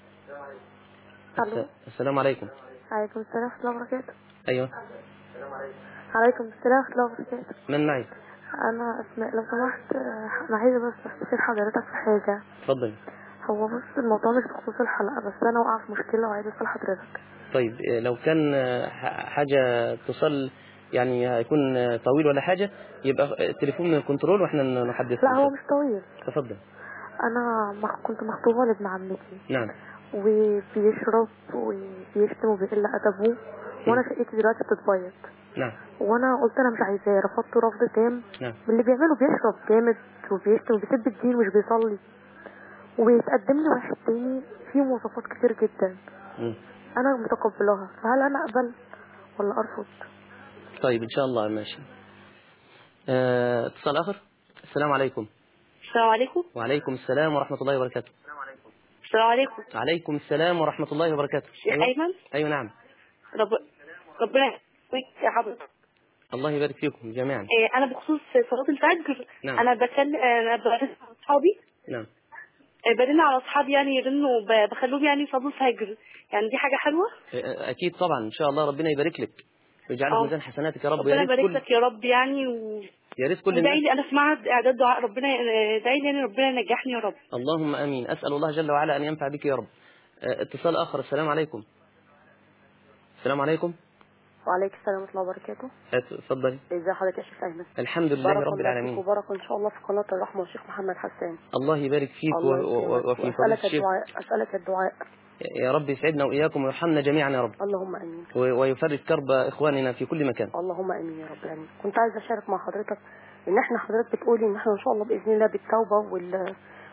الو الس- السلام عليكم عليكم السلام ورحمة الله وبركاته ايوه عليكم السلام ورحمة الله وبركاته من معي أنا أسماء لو سمحت آه، أنا عايزة بس أستفيد حضرتك في حاجة اتفضل هو بص الموضوع مش بخصوص الحلقة بس أنا واقعة في مشكلة وعايزة أسأل حضرتك طيب اه، لو كان اه، ح- حاجة اتصال يعني هيكون اه، طويل ولا حاجة يبقى التليفون من الكنترول واحنا نحدث لا هو مش طويل تفضل أنا مخ- كنت مخطوبة لابن عمتي نعم وبيشرب وبيشتم وبيقل أدبه وأنا شقتي دلوقتي بتتبيض نعم وأنا قلت أنا مش عايزاه رفضته رفض تام نعم من اللي بيعمله بيشرب جامد وبيشتم وبيسب الدين ومش بيصلي ويتقدم لي واحد تاني فيه مواصفات كتير جدا مم. انا متقبلاها فهل انا اقبل ولا ارفض طيب ان شاء الله ماشي اه، اتصال اخر السلام عليكم السلام عليكم وعليكم السلام ورحمة الله وبركاته السلام عليكم عليكم السلام ورحمة الله وبركاته شيخ أيوة. أيمن أيوة نعم رب... ربنا يحفظك يا حضرتك الله يبارك فيكم جميعا إيه، أنا بخصوص صلاة الفجر نعم. أنا بكلم أنا برن على أصحابي نعم إيه، برن على أصحابي يعني يرنوا ب- بخلوهم يعني يصلوا الفجر يعني دي حاجة حلوة اه، أكيد طبعا إن شاء الله ربنا يبارك لك ويجعل في آه. ميزان حسناتك يا رب يا ربنا ريت يبارك كل لك يا رب يعني و... يا ريت كل ودعي الناس لي أنا سمعت إعداد دعاء ربنا ادعي لي يعني ربنا ينجحني يا رب اللهم امين اسال الله جل وعلا ان ينفع بك يا رب آه، اتصال اخر السلام عليكم السلام عليكم وعليك السلام ورحمه الله وبركاته آه، اتفضلي ازي حضرتك يا شيخ ايمن الحمد لله بارك رب الله العالمين فيك وبارك ان شاء الله في قناه الرحمه والشيخ محمد حسان الله يبارك فيك و- الله و- يكرمك. وفي فضيلة واسالك الشيخ الدعاء اسالك الدعاء يا رب يسعدنا واياكم ويرحمنا جميعا يا رب اللهم امين و- ويفرج كرب اخواننا في كل مكان اللهم امين يا رب العالمين كنت عايزه اشارك مع حضرتك ان احنا حضرتك بتقولي ان احنا ان شاء الله باذن الله بالتوبه وال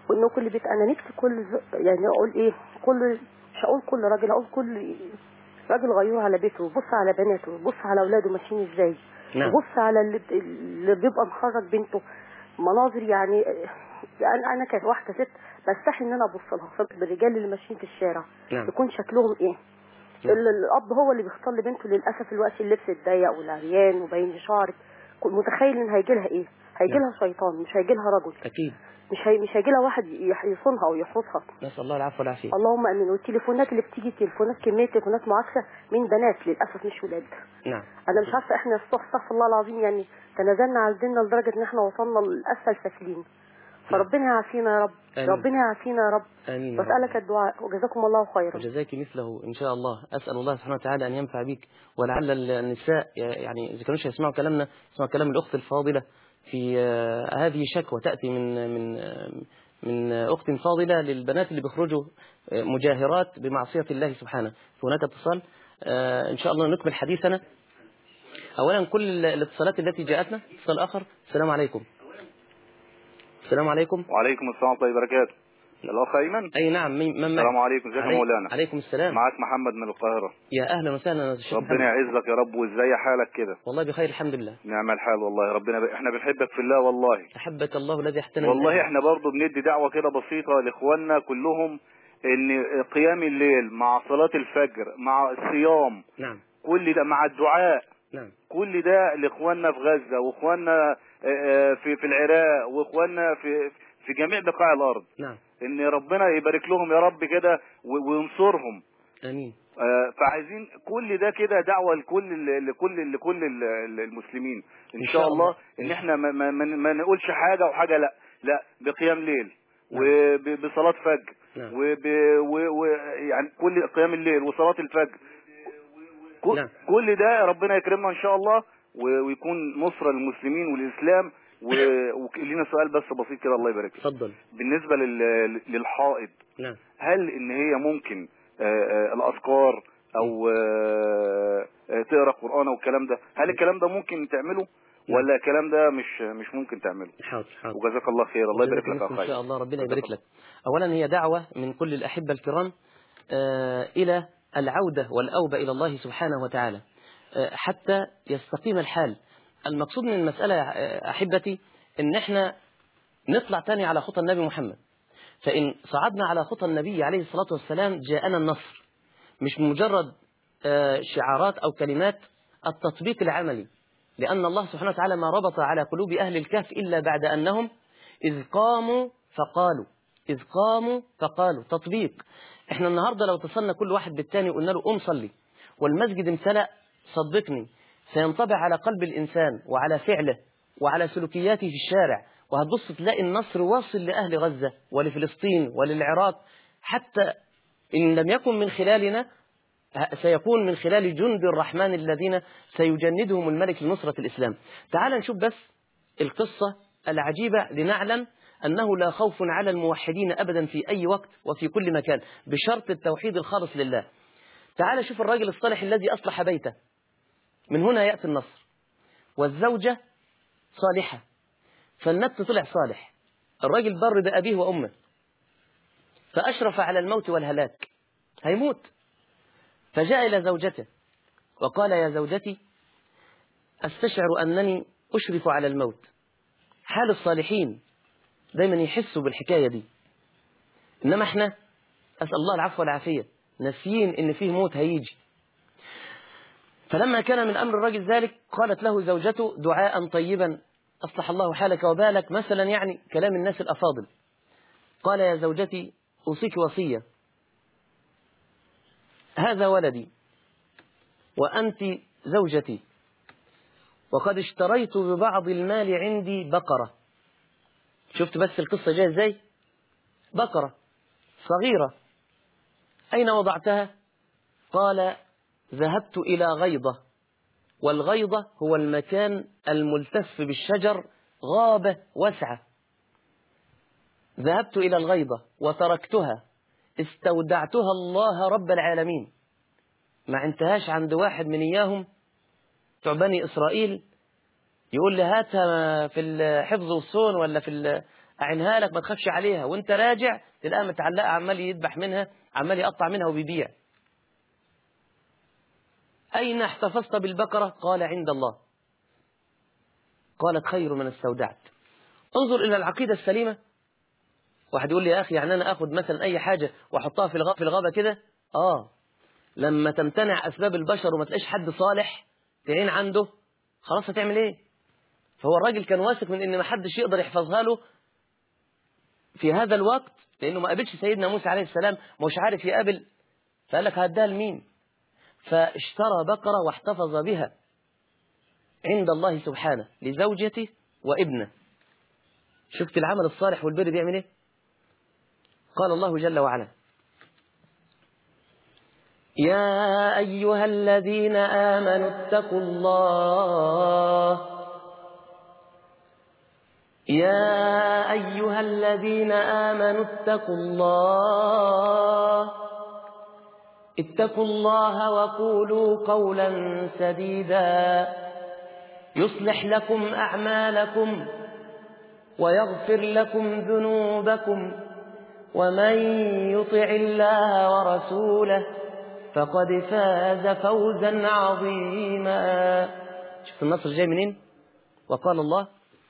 وانه كل بيت انا نفسي كل ز- يعني اقول ايه كل مش هقول كل راجل اقول كل راجل غيور على بيته بص على بناته بص على اولاده ماشيين ازاي نعم. بص على اللي, اللي بيبقى مخرج بنته مناظر يعني انا انا كواحده ست بستحي ان انا ابص لها صدق بالرجال اللي ماشيين في الشارع نعم. يكون شكلهم ايه نعم. ال- الاب هو اللي بيختار لبنته للاسف الوقت اللبس الضيق والعريان وباين شعرك متخيل ان هيجي لها ايه هيجي نعم. لها شيطان مش هيجي لها رجل أكيد مش هي مش هيجي لها واحد يح- يصونها او يحرسها نسأل الله العفو والعافية اللهم امين والتليفونات اللي بتيجي تليفونات كميه تليفونات معاكسه من بنات للاسف مش ولاد نعم انا مش عارفه احنا استغفر الله العظيم يعني تنازلنا عن ديننا لدرجه ان احنا وصلنا لاسفل سافلين فربنا يعافينا يا رب آمين. ربنا يعافينا يا رب آمين يا رب. بسالك الدعاء وجزاكم الله خيرا وجزاك مثله إن شاء الله أسأل الله سبحانه وتعالى أن ينفع بك ولعل النساء يعني إذا كانوش يسمعوا كلامنا يسمعوا كلام الأخت الفاضلة في آه، هذه شكوى تأتي من من آه، من أخت فاضلة للبنات اللي بيخرجوا آه، مجاهرات بمعصية الله سبحانه هناك اتصال آه، إن شاء الله نكمل حديثنا أولا كل الاتصالات التي جاءتنا اتصال آخر السلام عليكم السلام عليكم وعليكم السلام ورحمة الله وبركاته الأخ أيمن أي نعم مين- من معي؟ السلام عليكم ازيك يا علي- مولانا عليكم السلام معاك محمد من القاهرة يا أهلا وسهلا يا شيخ محمد. ربنا يعزك يا رب وازاي حالك كده والله بخير الحمد لله نعم الحال والله ربنا ب... احنا بنحبك في الله والله أحبك الله الذي احتنى والله احنا برضو بندي دعوة كده بسيطة لإخواننا كلهم ان قيام الليل مع صلاة الفجر مع الصيام نعم كل ده مع الدعاء نعم كل ده لاخواننا في غزة واخواننا آه، آه، في في العراق واخواننا في في جميع بقاع الارض نعم ان ربنا يبارك لهم يا رب كده و- وينصرهم آمين آه، فعايزين كل ده كده دعوة لكل ال- لكل لكل ال- ال- المسلمين ان شاء الله ان احنا ما, ما, ما ما نقولش حاجة وحاجة لا لا بقيام ليل وبصلاة فجر نعم. وب و- و- يعني كل قيام الليل وصلاة الفجر كل, نعم. كل ده ربنا يكرمنا ان شاء الله و- ويكون نصرة للمسلمين والاسلام و- ولينا سؤال بس بسيط كده الله يبارك فيك تفضل بالنسبة لل- للحائض نعم هل ان هي ممكن آه، آه، الاذكار او آه، آه، تقرا قران او الكلام ده هل الكلام ده ممكن تعمله ولا الكلام ده مش مش ممكن تعمله حاضر حاضر وجزاك الله خير الله يبارك وجزاك لك يا مثل إن شاء اخي الله ربنا يبارك لك أولا هي دعوة من كل الأحبة الكرام آه، إلى العودة والأوبة إلى الله سبحانه وتعالى آه، حتى يستقيم الحال المقصود من المسألة يا آه، أحبتي إن إحنا نطلع تاني على خطى النبي محمد فإن صعدنا على خطى النبي عليه الصلاة والسلام جاءنا النصر مش مجرد آه، شعارات أو كلمات التطبيق العملي لأن الله سبحانه وتعالى ما ربط على قلوب أهل الكهف إلا بعد أنهم إذ قاموا فقالوا إذ قاموا فقالوا تطبيق إحنا النهاردة لو اتصلنا كل واحد بالتاني وقلنا له قوم صلي والمسجد امتلأ صدقني سينطبع على قلب الإنسان وعلى فعله وعلى سلوكياته في الشارع وهتبص تلاقي النصر واصل لأهل غزة ولفلسطين وللعراق حتى إن لم يكن من خلالنا سيكون من خلال جند الرحمن الذين سيجندهم الملك لنصرة الإسلام تعال نشوف بس القصة العجيبة لنعلم أنه لا خوف على الموحدين أبدا في أي وقت وفي كل مكان بشرط التوحيد الخالص لله تعال شوف الراجل الصالح الذي أصلح بيته من هنا يأتي النصر والزوجة صالحة فالنبت طلع صالح الراجل بر بأبيه وأمه فأشرف على الموت والهلاك هيموت فجاء إلى زوجته وقال يا زوجتي أستشعر أنني أشرف على الموت حال الصالحين دايما يحسوا بالحكاية دي إنما احنا أسأل الله العفو والعافية ناسيين إن فيه موت هيجي فلما كان من أمر الرجل ذلك قالت له زوجته دعاء طيبا أصلح الله حالك وبالك مثلا يعني كلام الناس الأفاضل قال يا زوجتي أوصيك وصية هذا ولدي وأنت زوجتي وقد اشتريت ببعض المال عندي بقرة شفت بس القصة جاية ازاي بقرة صغيرة أين وضعتها قال ذهبت إلى غيضة والغيضة هو المكان الملتف بالشجر غابة واسعة ذهبت إلى الغيضة وتركتها استودعتها الله رب العالمين ما انتهاش عند واحد من إياهم بتوع بني إسرائيل يقول لي هاتها في الحفظ والصون ولا في أعينها لك ما تخافش عليها وانت راجع تلاقيها متعلقة عمال يذبح منها عمال يقطع منها وبيبيع أين احتفظت بالبقرة قال عند الله قالت خير من استودعت انظر إلى العقيدة السليمة واحد يقول لي يا أخي يعني أنا أخذ مثلا أي حاجة وأحطها في الغابة, في الغابة كده آه لما تمتنع أسباب البشر وما تلاقيش حد صالح تعين عنده خلاص هتعمل إيه فهو الراجل كان واثق من إن ما حدش يقدر يحفظها له في هذا الوقت لأنه ما قابلش سيدنا موسى عليه السلام مش عارف يقابل فقال لك هديها لمين فاشترى بقرة واحتفظ بها عند الله سبحانه لزوجته وابنه شفت العمل الصالح والبر بيعمل ايه قال الله جل وعلا يا أيها الذين آمنوا اتقوا الله يا أيها الذين آمنوا اتقوا الله اتقوا الله وقولوا قولا سديدا يصلح لكم أعمالكم ويغفر لكم ذنوبكم ومن يطع الله ورسوله فقد فاز فوزا عظيما شفت النصر جاي منين وقال الله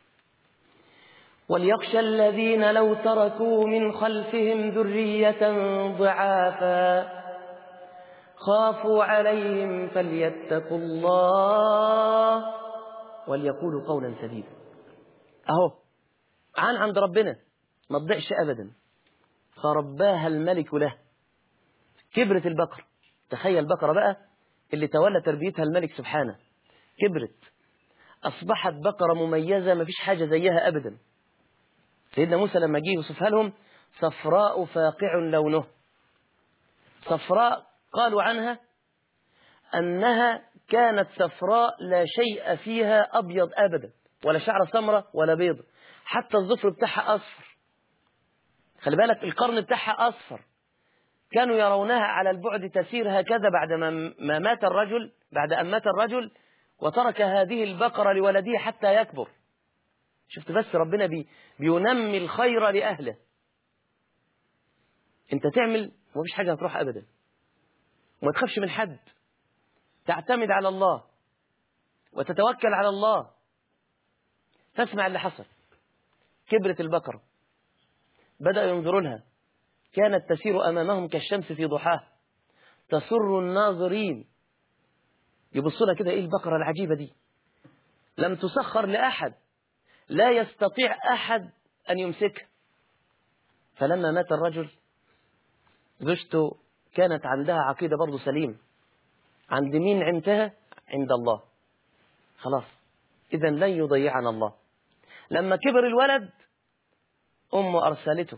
وليخشى الذين لو تركوا من خلفهم ذرية ضعافا خافوا عليهم فليتقوا الله وليقولوا قولا سديدا اهو عن عند ربنا ما تضيعش ابدا فرباها الملك له كبرت البقرة تخيل بقرة بقى اللي تولى تربيتها الملك سبحانه كبرت أصبحت بقرة مميزة ما فيش حاجة زيها أبدا سيدنا موسى لما جه يوصفها لهم صفراء فاقع لونه صفراء قالوا عنها أنها كانت صفراء لا شيء فيها أبيض أبدا ولا شعر سمرة ولا بيض حتى الظفر بتاعها أصفر خلي بالك القرن بتاعها أصفر كانوا يرونها على البعد تسير هكذا بعد ما مات الرجل بعد أن مات الرجل وترك هذه البقرة لولده حتى يكبر شفت بس ربنا بي بينمي الخير لأهله انت تعمل ومفيش حاجة هتروح أبدا وما تخافش من حد تعتمد على الله وتتوكل على الله تسمع اللي حصل كبرت البقرة بدأوا ينظروا لها كانت تسير أمامهم كالشمس في ضحاها تسر الناظرين يبصوا لها كده إيه البقرة العجيبة دي لم تسخر لأحد لا يستطيع أحد أن يمسكها فلما مات الرجل زوجته كانت عندها عقيدة برضه سليم عند مين عندها عند الله خلاص إذا لن يضيعنا الله لما كبر الولد أمه أرسلته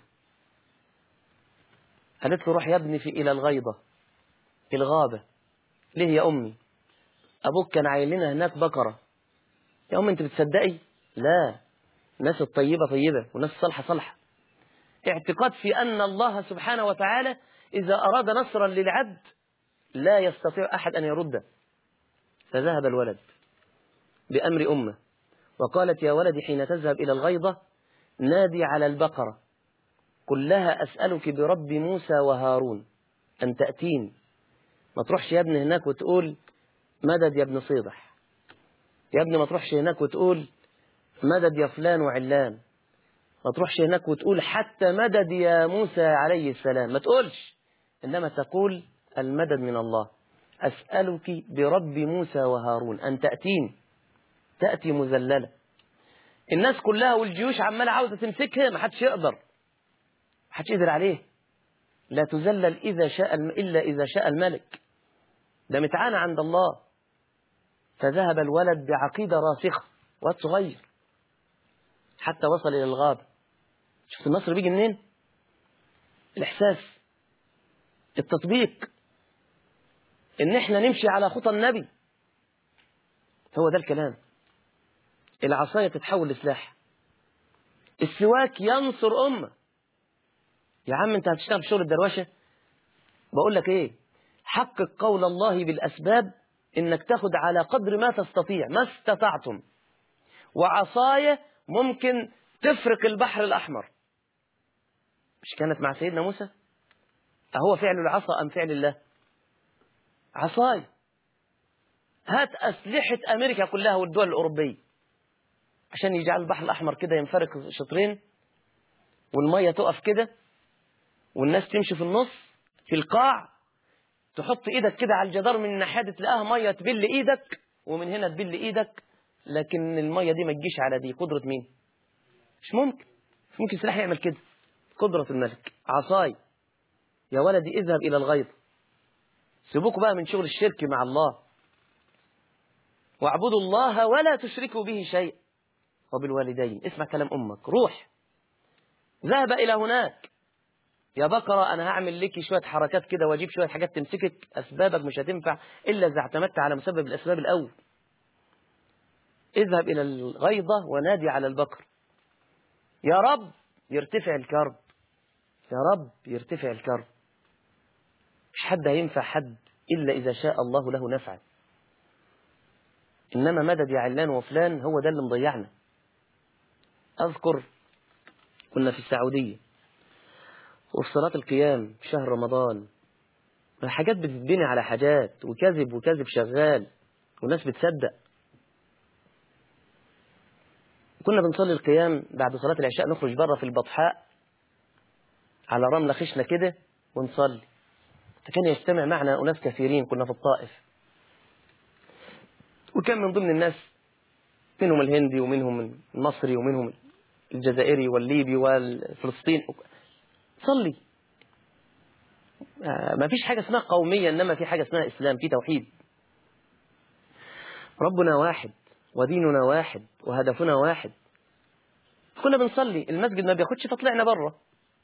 قالت له روح يا ابني في إلى الغيضة الغابة ليه يا أمي أبوك كان عايل لنا هناك بقرة يا أمي أنت بتصدقي لا الناس الطيبة طيبة والناس الصالحة صالحة اعتقاد في أن الله سبحانه وتعالى إذا أراد نصرا للعبد لا يستطيع أحد أن يرده فذهب الولد بأمر أمه وقالت يا ولدي حين تذهب إلى الغيضة نادي على البقرة قل لها أسألك برب موسى وهارون أن تأتين ما تروحش يا ابن هناك وتقول مدد يا ابن صيدح يا ابني ما تروحش هناك وتقول مدد يا فلان وعلان ما تروحش هناك وتقول حتى مدد يا موسى عليه السلام ما تقولش إنما تقول المدد من الله أسألك برب موسى وهارون أن تأتين تأتي مذللة الناس كلها والجيوش عمالة عاوزة تمسكها ما حدش يقدر ما حدش يقدر عليه لا تذلل إذا شاء إلا إذا شاء الملك ده متعانى عند الله فذهب الولد بعقيدة راسخة واد صغير حتى وصل إلى الغابة شفت النصر بيجي منين الإحساس التطبيق إن إحنا نمشي على خطى النبي هو ده الكلام العصاية تتحول لسلاح السواك ينصر أمة يا عم أنت هتشتغل في شغل الدروشة بقول لك إيه حقق قول الله بالأسباب إنك تاخد على قدر ما تستطيع ما استطعتم وعصاية ممكن تفرق البحر الأحمر مش كانت مع سيدنا موسى أهو فعل العصا أم فعل الله عصاي هات أسلحة أمريكا كلها والدول الأوروبية عشان يجعل البحر الأحمر كده ينفرق شطرين والمية تقف كده والناس تمشي في النص في القاع تحط ايدك كده على الجدار من الناحية دي تلاقيها مية تبل ايدك ومن هنا تبل ايدك لكن المية دي ما تجيش على دي قدرة مين مش ممكن مش ممكن سلاح يعمل كده قدرة الملك عصاي يا ولدي اذهب إلى الغيظ سيبوكوا بقى من شغل الشرك مع الله واعبدوا الله ولا تشركوا به شيء وبالوالدين اسمع كلام أمك روح ذهب إلى هناك يا بقرة أنا هعمل لك شوية حركات كده واجيب شوية حاجات تمسكك أسبابك مش هتنفع إلا إذا اعتمدت على مسبب الأسباب الأول اذهب إلى الغيضة ونادي على البقر يا رب يرتفع الكرب يا رب يرتفع الكرب مش حد هينفع حد إلا إذا شاء الله له نفعا إنما مدد يا علان وفلان هو ده اللي مضيعنا أذكر كنا في السعودية وفي صلاة القيام في شهر رمضان حاجات بتتبني على حاجات وكذب وكذب شغال وناس بتصدق كنا بنصلي القيام بعد صلاة العشاء نخرج بره في البطحاء على رملة خشنة كده ونصلي فكان يجتمع معنا أناس كثيرين كنا في الطائف وكان من ضمن الناس منهم الهندي ومنهم المصري ومنهم الجزائري والليبي والفلسطيني صلي ما فيش حاجة اسمها قومية إنما في حاجة اسمها إسلام في توحيد ربنا واحد وديننا واحد وهدفنا واحد كنا بنصلي المسجد ما بياخدش فطلعنا بره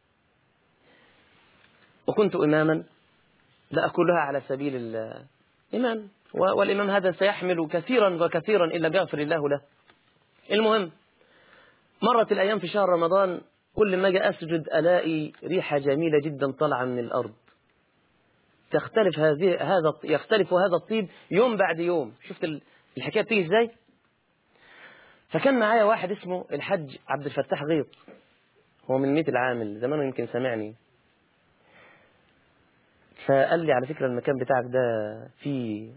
وكنت إماما لا أقولها على سبيل الإمام والإمام هذا سيحمل كثيرا وكثيرا إلا بيغفر الله له المهم مرت الأيام في شهر رمضان كل ما أجي أسجد ألاقي ريحة جميلة جدا طالعة من الأرض تختلف هذه هذا يختلف هذا الطيب يوم بعد يوم شفت الحكاية بتيجي ازاي فكان معايا واحد اسمه الحج عبد الفتاح غيط هو من ميت العامل زمانه يمكن سمعني فقال لي على فكرة المكان بتاعك ده فيه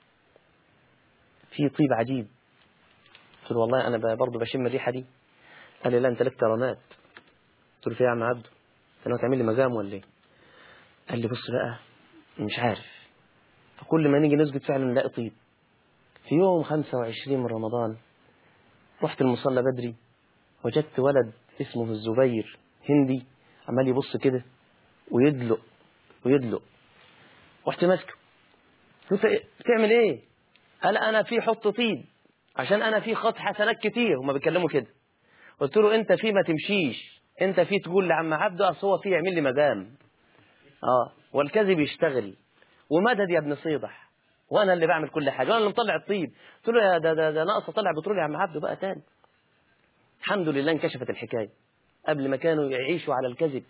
فيه طيب عجيب قلت له والله أنا برضه بشم الريحة دي قال لي لا أنت لك كرامات قلت له في يا عم عبده أنت ناوي تعمل لي مجام ولا إيه؟ قال لي بص بقى مش عارف فكل ما نيجي نسجد فعلا نلاقي طيب في يوم 25 من رمضان رحت المصلى بدري وجدت ولد اسمه الزبير هندي عمال يبص كده ويدلق ويدلق رحت ماسكه قلت بتعمل ايه قال انا في حط طيب عشان انا في خط حسنات كتير هما بيتكلموا كده قلت له انت في ما تمشيش انت في تقول لعم عبده اصل هو في يعمل لي مدام اه والكذب يشتغل ومدد يا ابن صيدح وانا اللي بعمل كل حاجه وانا اللي مطلع الطيب قلت له يا ده ده, ده ناقص اطلع بترول يا عم عبده بقى تاني الحمد لله انكشفت الحكايه قبل ما كانوا يعيشوا على الكذب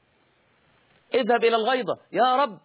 اذهب الى الغيضه يا رب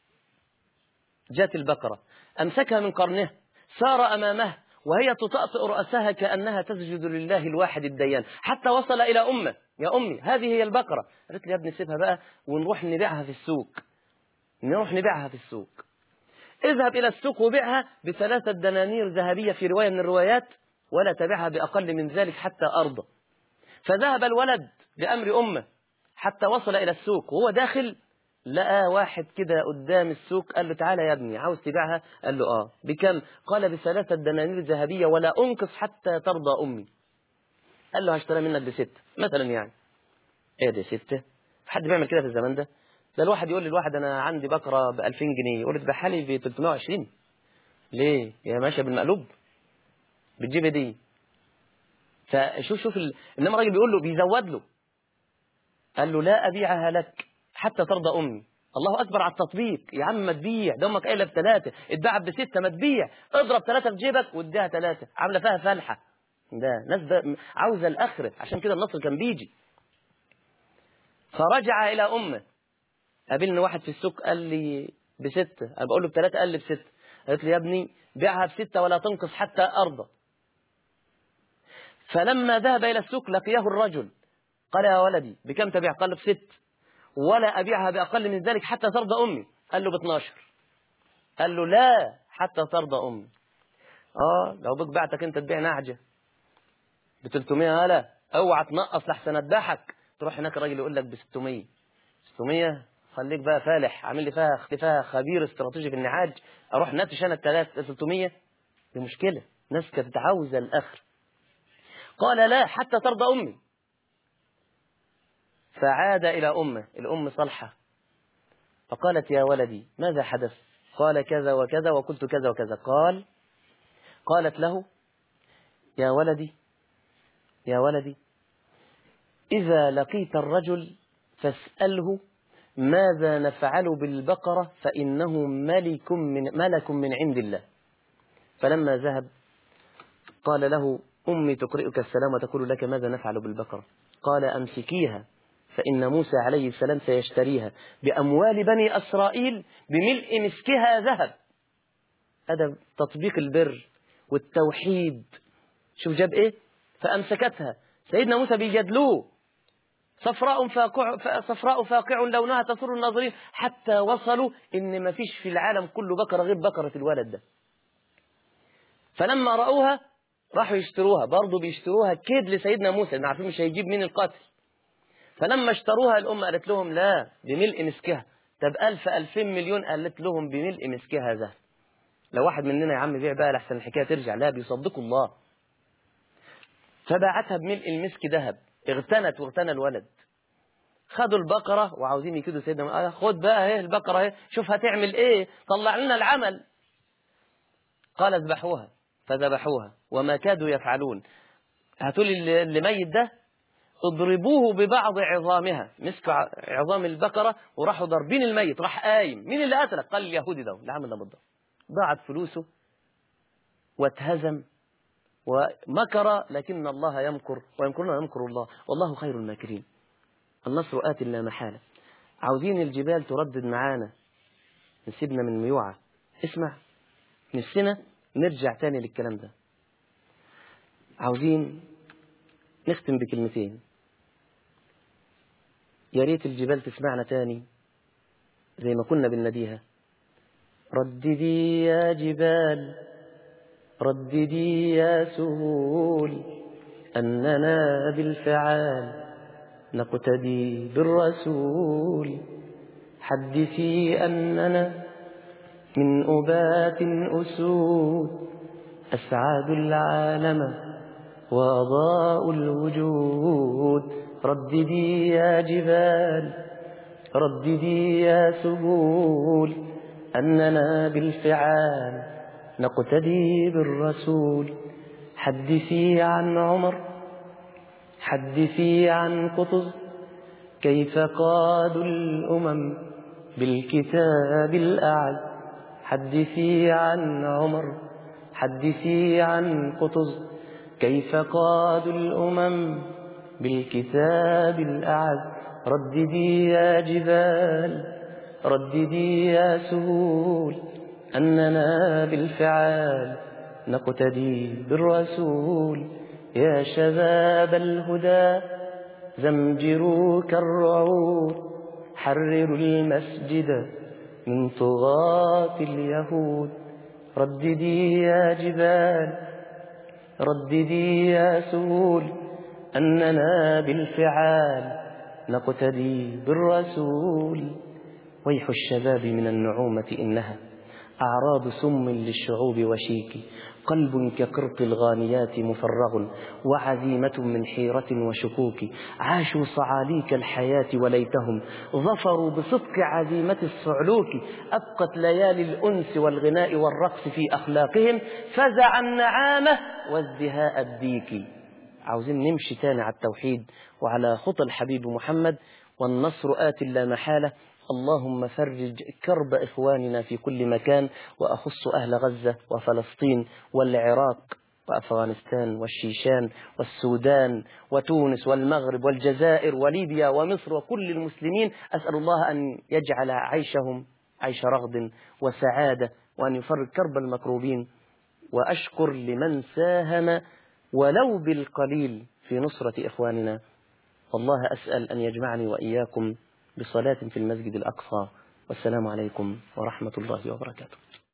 جات البقره امسكها من قرنها سار امامه وهي تطأطئ رأسها كأنها تسجد لله الواحد الديان حتى وصل إلى أمه يا أمي هذه هي البقرة قالت لي يا ابني سيبها بقى ونروح نبيعها في السوق نروح نبيعها في السوق اذهب إلى السوق وبيعها بثلاثة دنانير ذهبية في رواية من الروايات ولا تبيعها بأقل من ذلك حتى أرضى فذهب الولد بأمر أمه حتى وصل إلى السوق وهو داخل لقى واحد كده قدام السوق قال له تعالى يا ابني عاوز تبيعها قال له اه بكم قال بثلاثة دنانير ذهبية ولا أنقص حتى ترضى أمي قال له هشتريها منك بستة مثلا يعني ايه ده ستة حد بيعمل كده في الزمان ده ده الواحد يقول للواحد انا عندي بقرة ب 2000 جنيه يقول له اذبحها لي ب 320 ليه يا ماشية بالمقلوب بتجيب دي فشوف شوف ال... انما الراجل بيقول له بيزود له قال له لا ابيعها لك حتى ترضى امي الله اكبر على التطبيق يا عم ما تبيع ده امك قايله بثلاثه اتباع بسته ما تبيع اضرب ثلاثه في جيبك واديها ثلاثه عامله فيها فلحه ده ناس ده عاوزه الاخره عشان كده النصر كان بيجي فرجع الى امه قابلني واحد في السوق قال لي بستة أنا بقول له بثلاثة قال لي بستة قالت لي يا ابني بيعها بستة ولا تنقص حتى أرضى فلما ذهب إلى السوق لقيه الرجل قال يا ولدي بكم تبيع قال له بست ولا أبيعها بأقل من ذلك حتى ترضى أمي قال له ب 12 قال له لا حتى ترضى أمي اه لو بك بعتك انت تبيع نعجة ب 300 هلا اوعى تنقص لحسن اذبحك تروح هناك الراجل يقول لك ب 600 600 خليك بقى فالح عامل لي فيها اختفاء خبير استراتيجي في النعاج اروح ناتش انا الثلاث 300 دي مشكله ناس كانت عاوزه الاخر قال لا حتى ترضى امي فعاد الى امه الام صالحه فقالت يا ولدي ماذا حدث قال كذا وكذا وقلت كذا وكذا قال قالت له يا ولدي يا ولدي إذا لقيت الرجل فاسأله ماذا نفعل بالبقرة فإنه ملك من, ملك من عند الله فلما ذهب قال له أمي تقرئك السلام وتقول لك ماذا نفعل بالبقرة قال أمسكيها فإن موسى عليه السلام سيشتريها بأموال بني إسرائيل بملء مسكها ذهب هذا تطبيق البر والتوحيد شوف جاب ايه فأمسكتها سيدنا موسى بيجادلوه صفراء فاقع صفراء فاقع لونها تسر الناظرين حتى وصلوا ان ما فيش في العالم كله بقره غير بقره الولد ده فلما راوها راحوا يشتروها برضه بيشتروها كيد لسيدنا موسى لان عارفين مش هيجيب مين القاتل فلما اشتروها الام قالت لهم لا بملء مسكها طب ألف ألفين مليون قالت لهم بملء مسكها ذهب لو واحد مننا يا عم بيع بقى لحسن الحكايه ترجع لا بيصدقوا الله فباعتها بملء المسك ذهب اغتنت واغتنى الولد خدوا البقرة وعاوزين يكيدوا سيدنا آه خد بقى اهي البقرة اهي شوف هتعمل ايه طلع لنا العمل قال اذبحوها فذبحوها وما كادوا يفعلون هاتوا لي اللي ميت ده اضربوه ببعض عظامها مسكوا عظام البقرة وراحوا ضاربين الميت راح قايم مين اللي قتلك قال اليهودي ده اللي عمل ده بالضبط ضاعت فلوسه واتهزم ومكر لكن الله يمكر ويمكرون يمكر الله والله خير الماكرين النصر آت لا محالة عاوزين الجبال تردد معانا نسيبنا من ميوعة اسمع نفسنا نرجع تاني للكلام ده عاوزين نختم بكلمتين يا ريت الجبال تسمعنا تاني زي ما كنا بنناديها رددي يا جبال رددي يا سهول أننا بالفعال نقتدي بالرسول حدثي أننا من أبات أسود أسعاد العالم وأضاء الوجود رددي يا جبال رددي يا سهول أننا بالفعال نقتدي بالرسول حدثي عن عمر حدثي عن قطز كيف قادوا الأمم بالكتاب الأعز حدثي عن عمر حدثي عن قطز كيف قادوا الأمم بالكتاب الأعز رددي يا جبال رددي يا سهول أننا بالفعال نقتدي بالرسول يا شباب الهدى زمجروا كالرعود حرروا المسجد من طغاة اليهود رددي يا جبال رددي يا سهول أننا بالفعال نقتدي بالرسول ويح الشباب من النعومة إنها أعراض سم للشعوب وشيك قلب كقرط الغانيات مفرغ وعزيمة من حيرة وشكوك عاشوا صعاليك الحياة وليتهم ظفروا بصدق عزيمة الصعلوك أبقت ليالي الأنس والغناء والرقص في أخلاقهم فزع النعامة وازدهاء الديك عاوزين نمشي تاني على التوحيد وعلى خطى الحبيب محمد والنصر آت لا محالة اللهم فرج كرب إخواننا في كل مكان وأخص أهل غزة وفلسطين والعراق وأفغانستان والشيشان والسودان وتونس والمغرب والجزائر وليبيا ومصر وكل المسلمين أسأل الله أن يجعل عيشهم عيش رغد وسعادة وأن يفرج كرب المكروبين وأشكر لمن ساهم ولو بالقليل في نصرة إخواننا والله أسأل أن يجمعني وإياكم بصلاة في المسجد الأقصى والسلام عليكم ورحمة الله وبركاته